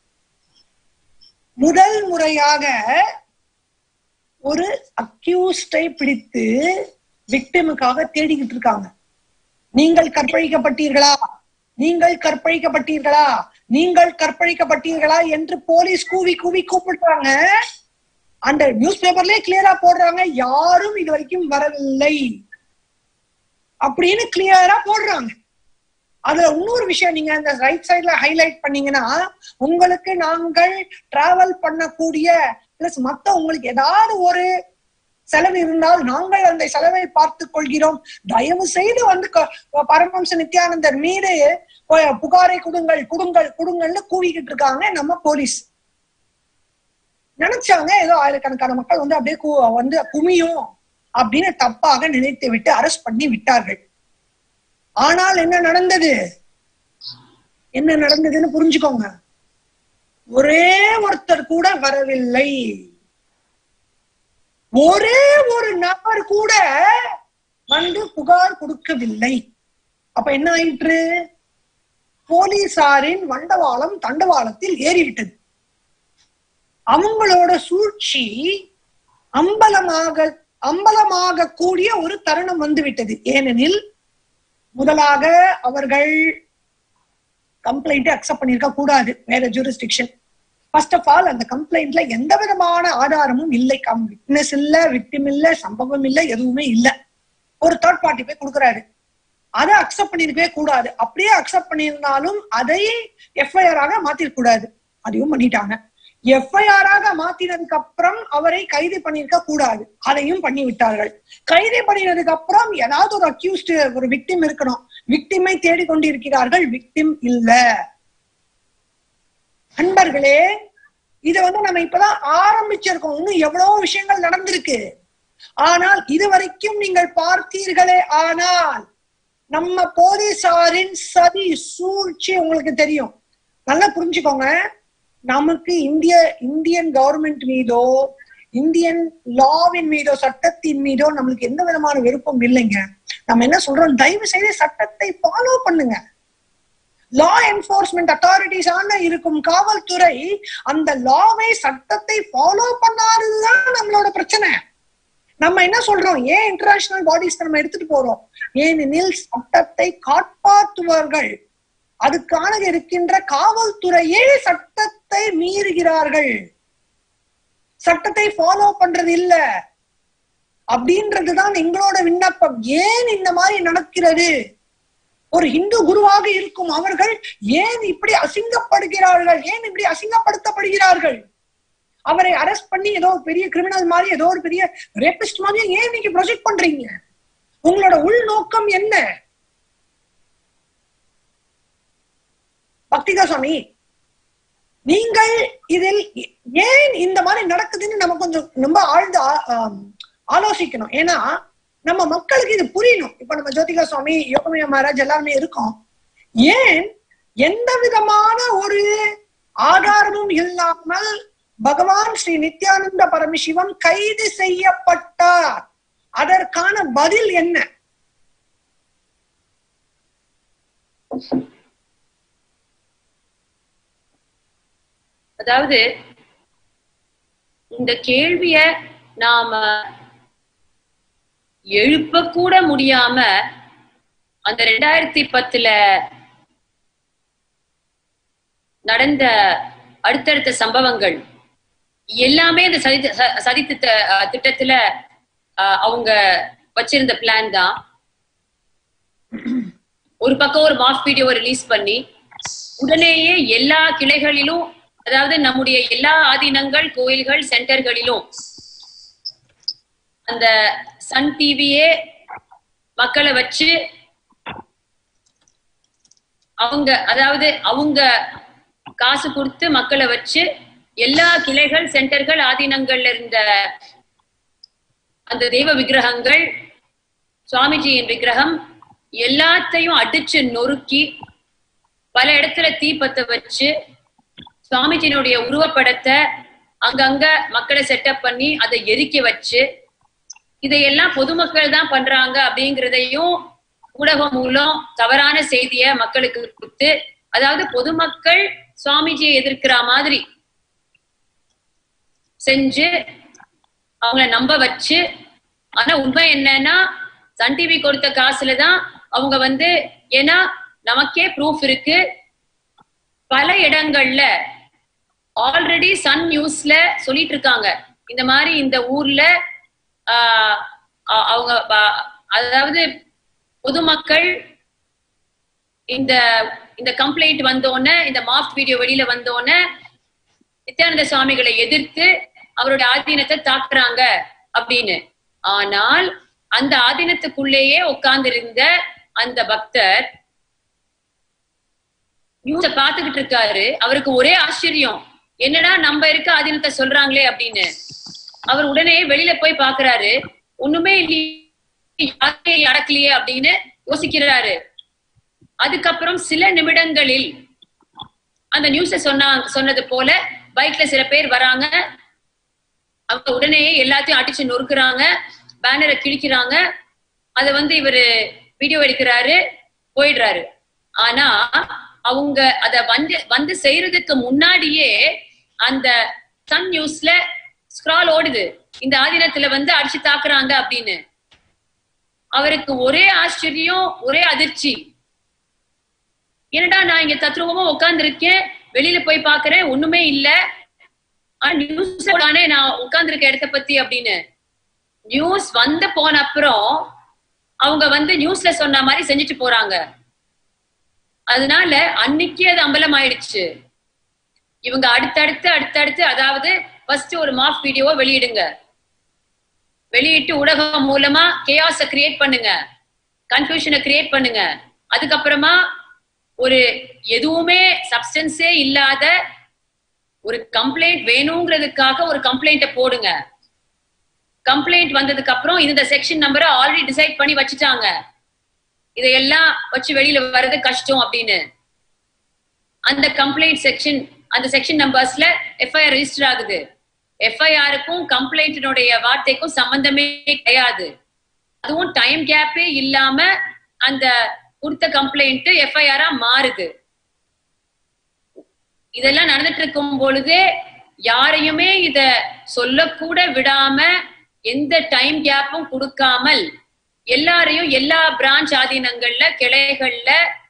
முதல் முறையாக ஒரு அக்யூஸ்டை பிடித்து விக்டிமுக்காக தேடிக்கிட்டு இருக்காங்க நீங்கள் கற்பழிக்கப்பட்டீர்களா நீங்கள் கற்பழிக்கப்பட்டீர்களா நீங்கள் கற்பழிக்கப்பட்டீர்களா என்று போலீஸ் கூவி கூவி கூப்பிடுறாங்க அந்த நியூஸ் பேப்பர்லயே கிளியரா போடுறாங்க யாரும் இது வரைக்கும் வரவில்லை அப்படின்னு கிளியரா போடுறாங்க அதுல இன்னொரு விஷயம் நீங்க அந்த ரைட் சைட்ல ஹைலைட் பண்ணீங்கன்னா உங்களுக்கு நாங்கள் டிராவல் பண்ணக்கூடிய பிளஸ் மத்த உங்களுக்கு ஏதாவது ஒரு செலவு இருந்தால் நாங்கள் அந்த செலவை பார்த்துக் கொள்கிறோம் தயவு செய்து வந்து க- பரமஹம்ச நித்யானந்தர் மீது பு- புகாரை கொடுங்கள் கொடுங்கள் கொடுங்கள்னு கூவிக்கிட்டு இருக்காங்க நம்ம போலீஸ் நினைச்சாங்க ஏதோ ஆயிரக்கணக்கான மக்கள் வந்து அப்படியே கூ- வந்து குமியும் அப்படின்னு தப்பாக நினைத்து விட்டு அரெஸ்ட் பண்ணி விட்டார்கள் ஆனால் என்ன நடந்தது என்ன நடந்ததுன்னு புரிஞ்சுக்கோங்க ஒரே ஒருத்தர் கூட வரவில்லை ஒரே ஒரு நபர் கூட வந்து புகார் கொடுக்கவில்லை அப்ப என்ன ஆயிற்று போலீசாரின் வண்டவாளம் தண்டவாளத்தில் ஏறிவிட்டது அவங்களோட சூழ்ச்சி அம்பலமாக அம்பலமாக கூடிய ஒரு தருணம் வந்துவிட்டது ஏனெனில் முதலாக அவர்கள் கம்ப்ளைண்ட் அக்செப்ட் பண்ணிருக்க கூடாது வேற ஜூரிஸ்டிக்ஷன் ஃபர்ஸ்ட் ஆஃப் ஆல் அந்த கம்ப்ளைண்ட்ல எந்த விதமான ஆதாரமும் இல்லை விட்னஸ் இல்ல விக்டிம் இல்ல சம்பவம் இல்ல எதுவுமே இல்ல ஒரு தேர்ட் பார்ட்டி போய் கொடுக்குறாரு அதை அக்செப்ட் பண்ணிருக்கவே கூடாது அப்படியே அக்செப்ட் பண்ணியிருந்தாலும் அதை எஃப்ஐஆர் ஆக மாத்திருக்க கூடாது அதையும் பண்ணிட்டாங்க எஃப்ஐஆர் ஆக மாத்தினதுக்கு அப்புறம் அவரை கைது பண்ணிருக்க கூடாது அதையும் பண்ணி விட்டார்கள் கைது பண்ணினதுக்கு அப்புறம் ஏதாவது ஒரு அக்யூஸ்ட் ஒரு விக்டிம் இருக்கணும் விக்டிமை தேடிக்கொண்டிருக்கிறார்கள் விக்டிம் இல்ல அன்பர்களே இத வந்து நம்ம இப்பதான் ஆரம்பிச்சிருக்கோம் இன்னும் எவ்வளவு விஷயங்கள் நடந்திருக்கு ஆனால் இதுவரைக்கும் நீங்கள் பார்த்தீர்களே ஆனால் நம்ம போலீசாரின் சதி சூழ்ச்சி உங்களுக்கு தெரியும் நல்லா புரிஞ்சுக்கோங்க நமக்கு இந்திய இந்தியன் கவர்மெண்ட் மீதோ இந்தியன் லாவின் மீதோ சட்டத்தின் மீதோ நம்மளுக்கு எந்த விதமான விருப்பம் இல்லைங்க நம்ம என்ன சொல்றோம் தயவு செய்து சட்டத்தை ஃபாலோ பண்ணுங்க லா என்போர்ஸ்மெண்ட் அத்தாரிட்டிஸ் ஆன இருக்கும் காவல்துறை அந்த லாவை சட்டத்தை ஃபாலோ பண்ணாததுதான் நம்மளோட பிரச்சனை நம்ம என்ன சொல்றோம் ஏன் இன்டர்நேஷனல் பாடிஸ் நம்ம எடுத்துட்டு போறோம் ஏனெனில் சட்டத்தை காப்பாற்றுவார்கள் அதுக்கான இருக்கின்ற காவல்துறையே சட்டத்தை மீறுகிறார்கள் சட்டத்தை ஃபாலோ பண்றது இல்ல அப்படின்றதுதான் எங்களோட விண்ணப்பம் ஏன் இந்த மாதிரி நடக்கிறது ஒரு இந்து குருவாக இருக்கும் அவர்கள் ஏன் இப்படி அசிங்கப்படுகிறார்கள் ஏன் இப்படி அசிங்கப்படுத்தப்படுகிறார்கள் அவரை அரெஸ்ட் பண்ணி ஏதோ ஒரு பெரிய கிரிமினல் மாதிரி ஏதோ ஒரு பெரிய ரேபிஸ்ட் மாதிரி ஏன் நீங்க ப்ரொஜெக்ட் பண்றீங்க உங்களோட உள்நோக்கம் என்ன பக்திகா சுவாமி நீங்கள் இதில் ஏன் இந்த மாதிரி நடக்குதுன்னு நம்ம கொஞ்சம் ரொம்ப ஆழ்ந்து ஆ- ஆம், ஆலோசிக்கணும் ஏன்னா நம்ம மக்களுக்கு இது புரியணும் இப்ப நம்ம ஜோதிகா சுவாமி யோகமய மகாராஜ் எல்லாருமே இருக்கோம் ஏன் எந்த விதமான ஒரு ஆதாரமும் இல்லாமல் பகவான் ஸ்ரீ நித்யானந்த பரமசிவன் கைது செய்யப்பட்டார் அதற்கான பதில் என்ன அதாவது இந்த கேள்விய நாம எழுப்ப கூட முடியாம அந்த ரெண்டாயிரத்தி பத்துல நடந்த அடுத்தடுத்த சம்பவங்கள் எல்லாமே இந்த சதி ச- சதி திட்ட அஹ், திட்டத்துல அஹ், அவங்க வச்சிருந்த பிளான் தான் ஒரு பக்கம் ஒரு மாஃப் வீடியோ ரிலீஸ் பண்ணி உடனேயே எல்லா கிளைகளிலும் அதாவது நம்முடைய எல்லா ஆதீனங்கள் கோயில்கள் சென்டர்களிலும் அந்த சன் டிவியே மக்களை வச்சு அவங்க அதாவது அவங்க காசு கொடுத்து மக்களை வச்சு எல்லா கிளைகள் சென்டர்கள் ஆதீனங்கள்ல இருந்த அந்த தெய்வ விக்கிரகங்கள் சுவாமிஜியின் விக்கிரகம் எல்லாத்தையும் அடிச்சு நொறுக்கி பல இடத்துல தீ பத்த வச்சு சுவாமிஜியினுடைய உருவப்படத்தை அங்கங்க மக்களை செட்டப் பண்ணி அதை எரிக்க வச்சு இதையெல்லாம் பொதுமக்கள் தான் பண்றாங்க அப்படிங்கிறதையும் ஊடகம் மூலம் தவறான செய்திய மக்களுக்கு கொடுத்து அதாவது பொதுமக்கள் சுவாமிஜியை எதிர்க்கிற மாதிரி செஞ்சு அவங்கள நம்ப வச்சு ஆனா உண்மை என்னன்னா சன் டிவி கொடுத்த காசுல தான் அவங்க வந்து ஏன்னா நமக்கே ப்ரூஃப் இருக்கு பல இடங்கள்ல ஆல்ரெடி சன் நியூஸ்ல சொல்லிட்டு இருக்காங்க இந்த மாதிரி இந்த ஊர்ல ஆஹ் அ- அவங்க ப- அதாவது பொதுமக்கள் இந்த இந்த கம்ப்ளைண்ட் வந்தோடனே இந்த மாஃப்ட் வீடியோ வெளியில வந்தோடனே நித்யானந்த சுவாமிகளை எதிர்த்து அவருடைய ஆதீனத்தை தாக்குறாங்க அப்படின்னு ஆனால் அந்த ஆதீனத்துக்குள்ளேயே உட்கார்ந்திருந்த அந்த பக்தர் நியூஸ பாத்துக்கிட்டு இருக்காரு அவருக்கு ஒரே ஆச்சரியம் என்னடா நம்ம இருக்க ஆதீனத்தை சொல்றாங்களே அப்படின்னு அவர் உடனே வெளியில போய் பாக்குறாரு ஒண்ணுமே இல்லையே யாரையும் அடக்கலையே அப்படின்னு யோசிக்கிறாரு அதுக்கப்புறம் சில நிமிடங்களில் அந்த நியூஸ சொன்னா சொன்னது போல பைக்ல சில பேர் வராங்க அவங்க உடனே எல்லாத்தையும் அடிச்சு நொறுக்குறாங்க பேனரை கிழிக்கிறாங்க அத வந்து இவரு வீடியோ எடுக்கிறாரு போயிடுறாரு ஆனா அவங்க அத வந்து வந்து செய்யறதுக்கு முன்னாடியே அந்த சன் நியூஸ்ல ஸ்க்ரால் ஓடுது இந்த ஆதீனத்துல வந்து அடிச்சு தாக்குறாங்க அப்படின்னு அவருக்கு ஒரே ஆச்சரியம் ஒரே அதிர்ச்சி என்னடா நான் இங்க தத்ரூபமா உட்கார்ந்திருக்கேன் வெளியில போய் பாக்குறேன் ஒண்ணுமே இல்ல நியூஸ் தானே நான் உட்கார்ந்திருக்க இடத்த பத்தி அப்படின்னு நியூஸ் வந்து போன அப்புறம் அவங்க வந்து நியூஸ்ல சொன்ன மாதிரி செஞ்சுட்டு போறாங்க அதனால அன்னைக்கே அது அம்பலம் ஆயிடுச்சு இவங்க அடுத்தடுத்து அடுத்தடுத்து அதாவது ஃபர்ஸ்ட் ஒரு மாஃப் வீடியோவை வெளியிடுங்க வெளியிட்டு ஊடகம் மூலமா கேஆஸ கிரியேட் பண்ணுங்க கன்ஃபியூஷனை கிரியேட் பண்ணுங்க அதுக்கப்புறமா ஒரு எதுவுமே சப்ஸ்டன்ஸே இல்லாத ஒரு கம்ப்ளைண்ட் வேணுங்கிறதுக்காக ஒரு கம்ப்ளைண்ட்டை போடுங்க கம்ப்ளைண்ட் வந்ததுக்கு அப்புறம் இந்த செக்ஷன் நம்பரை ஆல்ரெடி டிசைட் பண்ணி வச்சுட்டாங்க இதையெல்லாம் வச்சு வெளியில வர்றது கஷ்டம் அப்படின்னு அந்த கம்ப்ளைண்ட் செக்ஷன் அந்த செக்ஷன் நம்பர்ஸ்ல எஃப்ஐஆர் ரெஜிஸ்டர் ஆகுது எஃப்ஐஆருக்கும் கம்ப்ளைண்டினுடைய வார்த்தைக்கும் சம்பந்தமே கிடையாது அதுவும் டைம் கேப்பே இல்லாம அந்த கொடுத்த கம்ப்ளைண்ட் எஃப்ஐஆரா மாறுது இதெல்லாம் நடந்துட்டு இருக்கும் பொழுதே யாரையுமே இத சொல்லக்கூட விடாம எந்த டைம் கேப்பும் கொடுக்காமல் எல்லாரையும் எல்லா பிரான்ச் ஆதீனங்கள்ல கிளைகள்ல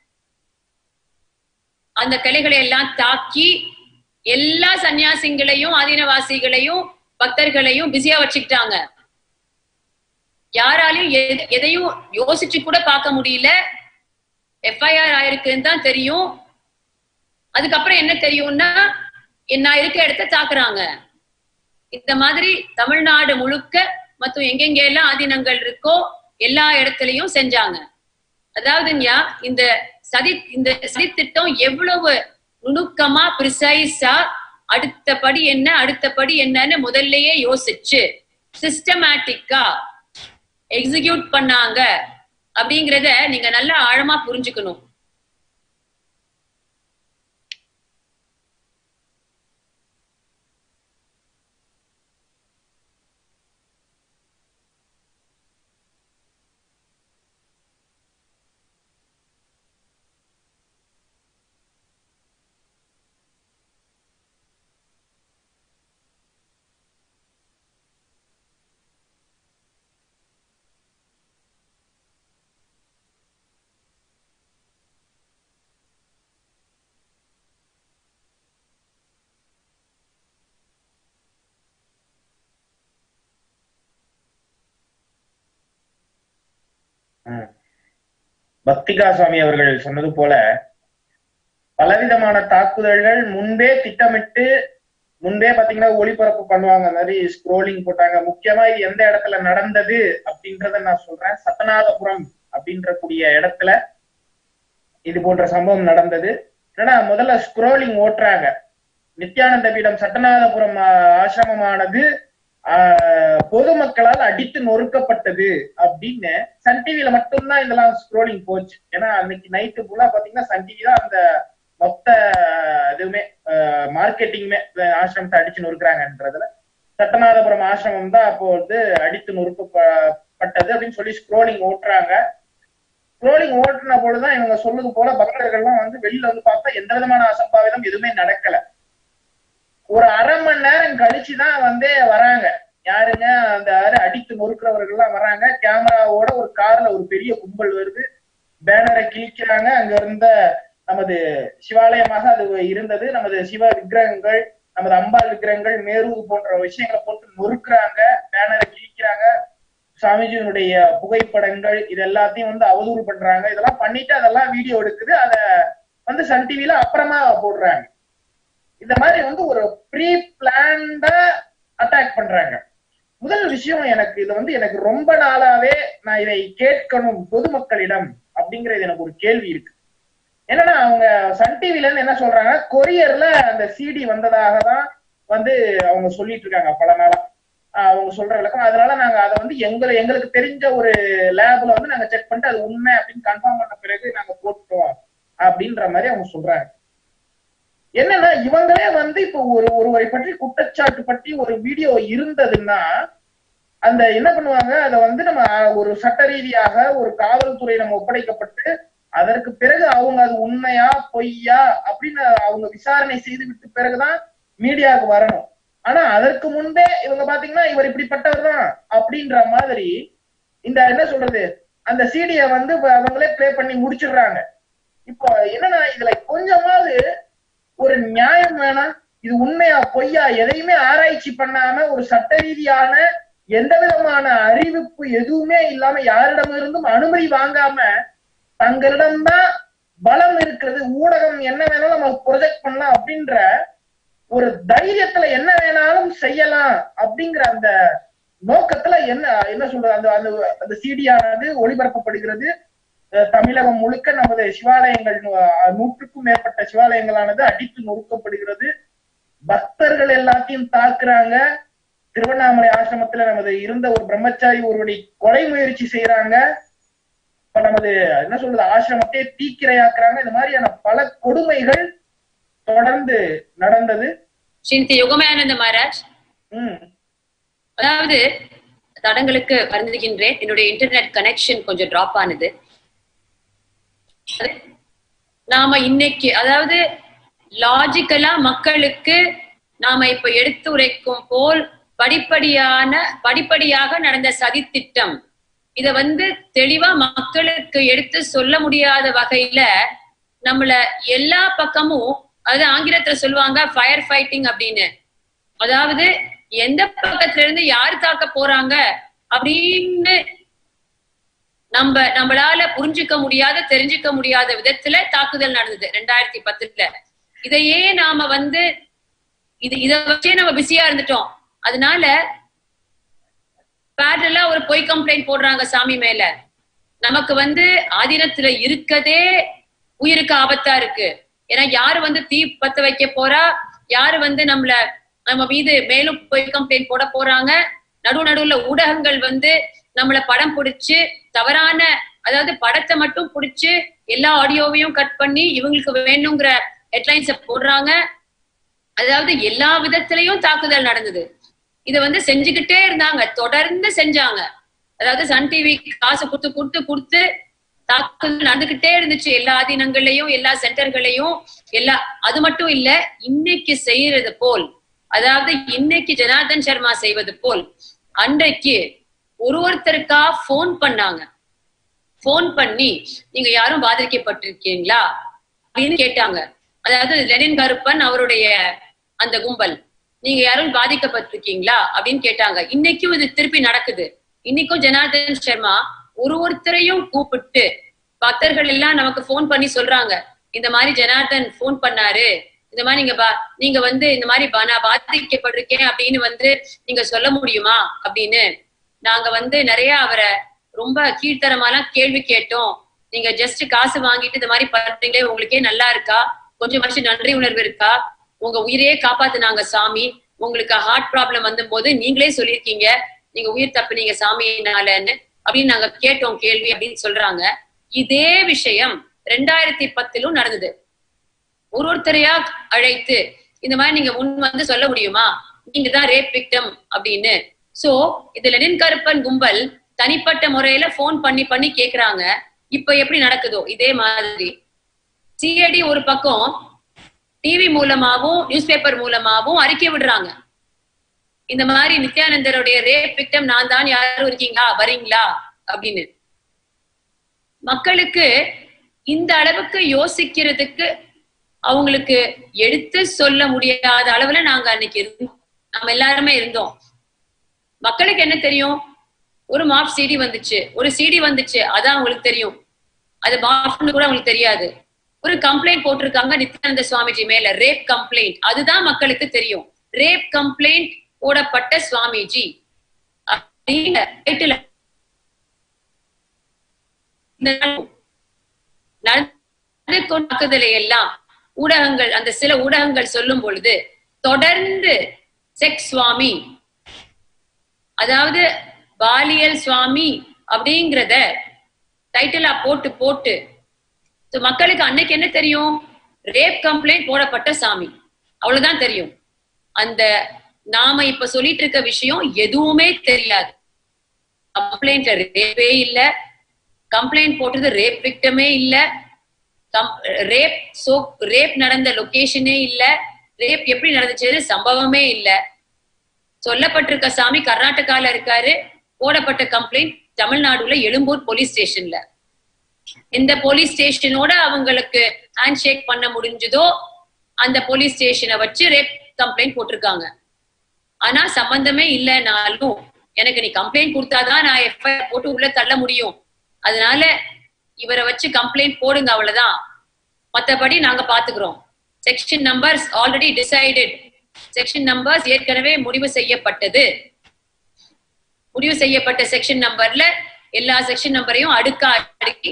அந்த கிளைகளை எல்லாம் தாக்கி எல்லா சன்னியாசிங்களையும் ஆதீனவாசிகளையும் பக்தர்களையும் பிஸியா வச்சுக்கிட்டாங்க யாராலையும் எத- எதையும் யோசிச்சு கூட பார்க்க முடியல எஃப்ஐஆர் ஆயிருக்குன்னு தான் தெரியும் அதுக்கப்புறம் என்ன தெரியும்னா நான் இருக்க இடத்த தாக்குறாங்க இந்த மாதிரி தமிழ்நாடு முழுக்க மற்றும் எங்கெங்க எல்லாம் ஆதீனங்கள் இருக்கோ எல்லா இடத்துலயும் செஞ்சாங்க அதாவதுங்கய்யா இந்த சதி இந்த சதித்திட்டம் எவ்வளவு நுணுக்கமா ப்ரிசைஸா அடுத்த படி என்ன அடுத்த படி என்னன்னு முதல்லயே யோசிச்சு சிஸ்டமேட்டிக்கா எக்ஸிக்யூட் பண்ணாங்க அப்படிங்கறத நீங்க நல்லா ஆழமா புரிஞ்சுக்கணும் ம். பக்திகா சுவாமி அவர்கள் சொன்னது போல பலவிதமான தாக்குதல்கள் முன்பே திட்டமிட்டு முன்பே பாத்தீங்கன்னா ஒளிபரப்பு பண்ணுவாங்க அந்த மாதிரி ஸ்க்ரோலிங் போட்டாங்க முக்கியமா இது எந்த இடத்துல நடந்தது அப்படின்றத நான் சொல்றேன் சத்தநாதபுரம் அப்படின்ற கூடிய இடத்துல இது போன்ற சம்பவம் நடந்தது ஏன்னா முதல்ல ஸ்க்ரோலிங் ஓட்டுறாங்க நித்யானந்த பீடம் சட்டநாதபுரம் ஆ- ஆசிரமமானது ஆஹ், பொதுமக்களால் அடித்து நொறுக்கப்பட்டது அப்படின்னு சன் டிவில மட்டும்தான் இதெல்லாம் ஸ்க்ரோலிங் போச்சு ஏன்னா அன்னைக்கு நைட்டு ஃபுல்லா பாத்தீங்கன்னா சன் டிவி தான் அந்த மொத்த இதுவுமே மார்க்கெட்டிங்குமே ஆசிரமத்தை அடிச்சு நொறுக்குறாங்கன்றதுல சட்டநாதபுரம் ஆசிரமம் தான் அப்போ வந்து அடித்து நொறுக்கப்பட்டது அப்படின்னு சொல்லி ஸ்க்ரோலிங் ஓட்டுறாங்க ஸ்க்ரோலிங் ஓட்டுன பொழுதுதான் இவங்க சொல்லுது போல பக்தர்கள்லாம் வந்து வெளியில வந்து பார்த்தா எந்த விதமான அசம்பாவிதம் எதுவுமே நடக்கல ஒரு அரை மணி நேரம் கழிச்சுதான் வந்து வராங்க யாருங்க அந்த யாரு அடித்து நொறுக்கிறவர்கள் எல்லாம் வராங்க கேமராவோட ஒரு கார்ல ஒரு பெரிய கும்பல் வருது பேனரை கிழிக்கிறாங்க அங்க இருந்த நமது சிவாலயமாக அது இருந்தது நமது சிவ விக்கிரகங்கள் நமது அம்பாள் விக்கிரகங்கள் மேரு போன்ற விஷயங்களை போட்டு நொறுக்குறாங்க பேனரை கிழிக்கிறாங்க சாமிஜியினுடைய புகைப்படங்கள் இது எல்லாத்தையும் வந்து அவதூறு பண்றாங்க இதெல்லாம் பண்ணிட்டு அதெல்லாம் வீடியோ எடுக்குது அத வந்து சன் டிவில அப்புறமா போடுறாங்க இந்த மாதிரி வந்து ஒரு ப்ரீ பிளான்டா அட்டாக் பண்றாங்க முதல் விஷயம் எனக்கு இது வந்து எனக்கு ரொம்ப நாளாவே நான் இதை கேட்கணும் பொதுமக்களிடம் அப்படிங்கிறது எனக்கு ஒரு கேள்வி இருக்கு என்னன்னா அவங்க சன் டிவில இருந்து என்ன சொல்றாங்க கொரியர்ல அந்த சிடி வந்ததாக தான் வந்து அவங்க சொல்லிட்டு இருக்காங்க பல நாளா ஆஹ் அவங்க சொல்ற விளக்கம் அதனால நாங்க அதை வந்து எங்களை எங்களுக்கு தெரிஞ்ச ஒரு லேப்ல வந்து நாங்க செக் பண்ணிட்டு அது உண்மை அப்படின்னு கன்ஃபார்ம் பண்ண பிறகு நாங்க போட்டுட்டோம் அப்படின்ற மாதிரி அவங்க சொல்றாங்க என்னன்னா இவங்களே வந்து இப்போ ஒரு ஒருவரை பற்றி குற்றச்சாட்டு பற்றி ஒரு வீடியோ இருந்ததுன்னா அந்த என்ன பண்ணுவாங்க அதை வந்து நம்ம ஒரு சட்ட ரீதியாக ஒரு காவல்துறை நம்ம ஒப்படைக்கப்பட்டு அதற்கு பிறகு அவங்க அது உண்மையா பொய்யா அப்படின்னு அவங்க விசாரணை செய்து விட்டு பிறகுதான் மீடியாவுக்கு வரணும் ஆனா அதற்கு முன்பே இவங்க பாத்தீங்கன்னா இவர் இப்படிப்பட்டவர் தான் அப்படின்ற மாதிரி இந்த என்ன சொல்றது அந்த சீடிய வந்து அவங்களே ப்ளே பண்ணி முடிச்சிடுறாங்க இப்போ என்னன்னா இதுல கொஞ்சமாவது ஒரு நியாயம் வேணாம் இது உண்மையா பொய்யா எதையுமே ஆராய்ச்சி பண்ணாம ஒரு சட்ட ரீதியான எந்த விதமான அறிவிப்பு எதுவுமே இல்லாம யாரிடமிருந்தும் அனுமதி வாங்காம தங்களிடம்தான் பலம் இருக்கிறது ஊடகம் என்ன வேணாலும் நம்ம ப்ரொஜெக்ட் பண்ணலாம் அப்படின்ற ஒரு தைரியத்துல என்ன வேணாலும் செய்யலாம் அப்படிங்கிற அந்த நோக்கத்துல என்ன என்ன சொல்றது அந்த அந்த அந்த சிடியானது ஒளிபரப்பப்படுகிறது அஹ் தமிழகம் முழுக்க நமது சிவாலயங்கள் நூ- நூற்றுக்கும் மேற்பட்ட சிவாலயங்களானது அடித்து நொறுக்கப்படுகிறது பக்தர்கள் எல்லாத்தையும் தாக்குறாங்க திருவண்ணாமலை ஆசிரமத்துல நமது இருந்த ஒரு பிரம்மச்சாரி ஒருவனை கொலை முயற்சி செய்யறாங்க இப்ப நமது என்ன சொல்றது ஆசிரமத்தை தீக்கிரையாக்குறாங்க இந்த மாதிரியான பல கொடுமைகள் தொடர்ந்து நடந்தது ஸ்ரீமதி யுகமானந்த மகாராஜ் உம் அதாவது தடங்களுக்கு வருந்துகின்றேன் என்னுடைய இன்டர்நெட் கனெக்ஷன் கொஞ்சம் டிராப் ஆனது நாம இன்னைக்கு அதாவது லாஜிக்கலா மக்களுக்கு நாம இப்ப எடுத்துரைக்கும் போல் படிப்படியான படிப்படியாக நடந்த சதித்திட்டம் இத வந்து தெளிவா மக்களுக்கு எடுத்து சொல்ல முடியாத வகையில நம்மள எல்லா பக்கமும் அதாவது ஆங்கிலத்துல சொல்லுவாங்க ஃபயர் ஃபைட்டிங் அப்படின்னு அதாவது எந்த பக்கத்துல இருந்து யாரு தாக்க போறாங்க அப்படின்னு நம்ம நம்மளால புரிஞ்சுக்க முடியாத தெரிஞ்சுக்க முடியாத விதத்துல தாக்குதல் நடந்தது ரெண்டாயிரத்தி பத்துல இதையே நாம வந்து இது இத வச்சே நம்ம பிஸியா இருந்துட்டோம் அதனால பேரலா ஒரு பொய் கம்ப்ளைண்ட் போடுறாங்க சாமி மேல நமக்கு வந்து ஆதீனத்துல இருக்கதே உயிருக்கு ஆபத்தா இருக்கு ஏன்னா யாரு வந்து தீ பத்த வைக்க போறா யாரு வந்து நம்மள நம்ம மீது மேலும் பொய் கம்ப்ளைண்ட் போட போறாங்க நடு நடுவுல ஊடகங்கள் வந்து நம்மள படம் பிடிச்சு தவறான அதாவது படத்தை மட்டும் பிடிச்சு எல்லா ஆடியோவையும் கட் பண்ணி இவங்களுக்கு வேணுங்கிற ஹெட்லைன்ஸ போடுறாங்க அதாவது எல்லா விதத்திலையும் தாக்குதல் நடந்தது இத வந்து செஞ்சுக்கிட்டே இருந்தாங்க தொடர்ந்து செஞ்சாங்க அதாவது சன் டிவி காசு கொடுத்து கொடுத்து கொடுத்து தாக்குதல் நடந்துகிட்டே இருந்துச்சு எல்லா ஆதீனங்களையும் எல்லா சென்டர்களையும் எல்லா அது மட்டும் இல்ல இன்னைக்கு செய்யறது போல் அதாவது இன்னைக்கு ஜனார்தன் சர்மா செய்வது போல் அன்றைக்கு ஒரு ஒருத்தருக்கா போன் பண்ணாங்க போன் பண்ணி நீங்க யாரும் பாதிக்கப்பட்டிருக்கீங்களா அப்படின்னு கேட்டாங்க அதாவது லெனின் கருப்பன் அவருடைய அந்த கும்பல் நீங்க யாரும் பாதிக்கப்பட்டிருக்கீங்களா அப்படின்னு கேட்டாங்க இன்னைக்கும் இது திருப்பி நடக்குது இன்னைக்கும் ஜனார்தன் சர்மா ஒரு ஒருத்தரையும் கூப்பிட்டு பக்தர்கள் எல்லாம் நமக்கு போன் பண்ணி சொல்றாங்க இந்த மாதிரி ஜனார்தன் போன் பண்ணாரு இந்த மாதிரி நீங்க பா நீங்க வந்து இந்த மாதிரி பா- நான் பாதிக்கப்பட்டிருக்கேன் அப்படின்னு வந்து நீங்க சொல்ல முடியுமா அப்படின்னு நாங்க வந்து நிறைய அவரை ரொம்ப கீழ்த்தரமாலாம் கேள்வி கேட்டோம் நீங்க ஜஸ்ட் காசு வாங்கிட்டு இந்த மாதிரி பண்றீங்களே உங்களுக்கே நல்லா இருக்கா கொஞ்சம் மனுஷன் நன்றி உணர்வு இருக்கா உங்க உயிரையே காப்பாத்துனாங்க சாமி உங்களுக்கு ஹார்ட் ப்ராப்ளம் வந்த போது நீங்களே சொல்லியிருக்கீங்க நீங்க உயிர் தப்புனீங்க சாமினாலன்னு அப்படின்னு நாங்க கேட்டோம் கேள்வி அப்படின்னு சொல்றாங்க இதே விஷயம் ரெண்டாயிரத்தி பத்திலும் நடந்தது ஒரு ஒருத்தரையா அழைத்து இந்த மாதிரி நீங்க முன் வந்து சொல்ல முடியுமா நீங்க தான் ரேப் விக்டம் அப்படின்னு சோ இது லெனின் கருப்பன் கும்பல் தனிப்பட்ட முறையில போன் பண்ணி பண்ணி கேக்குறாங்க இப்ப எப்படி நடக்குதோ இதே மாதிரி சிஐடி ஒரு பக்கம் டிவி மூலமாவும் நியூஸ் பேப்பர் மூலமாவும் அறிக்கை விடுறாங்க இந்த மாதிரி நித்யானந்தருடைய ரேப் விக்டம் நான் தான் யாரும் இருக்கீங்களா வரீங்களா அப்படின்னு மக்களுக்கு இந்த அளவுக்கு யோசிக்கிறதுக்கு அவங்களுக்கு எடுத்து சொல்ல முடியாத அளவுல நாங்க அன்னைக்கு இருந்தோம் நம்ம எல்லாருமே இருந்தோம் மக்களுக்கு என்ன தெரியும் ஒரு மாப் சிடி வந்துச்சு ஒரு சிடி வந்துச்சு அதான் அவங்களுக்கு தெரியும் அது மாப்னு கூட அவங்களுக்கு தெரியாது ஒரு கம்ப்ளைண்ட் போட்டிருக்காங்க நித்யானந்த சுவாமிஜி மேல ரேப் கம்ப்ளைண்ட் அதுதான் மக்களுக்கு தெரியும் ரேப் கம்ப்ளைண்ட் போடப்பட்ட சுவாமிஜி அப்படிங்கிற title இந்த நடந்து கொண்டாக்குதலை எல்லாம் ஊடகங்கள் அந்த சில ஊடகங்கள் சொல்லும் பொழுது தொடர்ந்து செக்ஸ் சுவாமி அதாவது பாலியல் சுவாமி அப்படிங்கிறத டைட்டிலா போட்டு போட்டு So, மக்களுக்கு அன்னைக்கு என்ன தெரியும் ரேப் கம்ப்ளைண்ட் போடப்பட்ட சாமி அவ்வளவுதான் தெரியும் அந்த நாம இப்ப சொல்லிட்டு இருக்க விஷயம் எதுவுமே தெரியாது கம்ப்ளைண்ட்ல ரேப்பே இல்ல கம்ப்ளைண்ட் போட்டது ரேப் விக்டமே இல்ல ரேப் சோ ரேப் நடந்த லொகேஷனே இல்ல ரேப் எப்படி நடந்துச்சு சம்பவமே இல்ல சொல்லப்பட்டிருக்க சாமி கர்நாடகால இருக்காரு போடப்பட்ட கம்ப்ளைண்ட் தமிழ்நாடுல எழும்பூர் போலீஸ் ஸ்டேஷன்ல எந்த போலீஸ் ஸ்டேஷனோட அவங்களுக்கு ஹேண்ட் ஷேக் பண்ண முடிஞ்சதோ அந்த போலீஸ் ஸ்டேஷனை வச்சு ரேப் கம்ப்ளைண்ட் போட்டிருக்காங்க ஆனா சம்பந்தமே இல்லைனாலும் எனக்கு நீ கம்ப்ளைண்ட் கொடுத்தாதான் நான் எஃப்ஐஆர் போட்டு உள்ள தள்ள முடியும் அதனால இவரை வச்சு கம்ப்ளைண்ட் போடுங்க அவ்வளவுதான் மத்தபடி நாங்க பாத்துக்கிறோம் section numbers already decided section numbers ஏற்கனவே முடிவு செய்யப்பட்டது முடிவு செய்யப்பட்ட செக்ஷன் நம்பர்ல எல்லா செக்ஷன் நம்பரையும் அடுக்கா அடுக்கி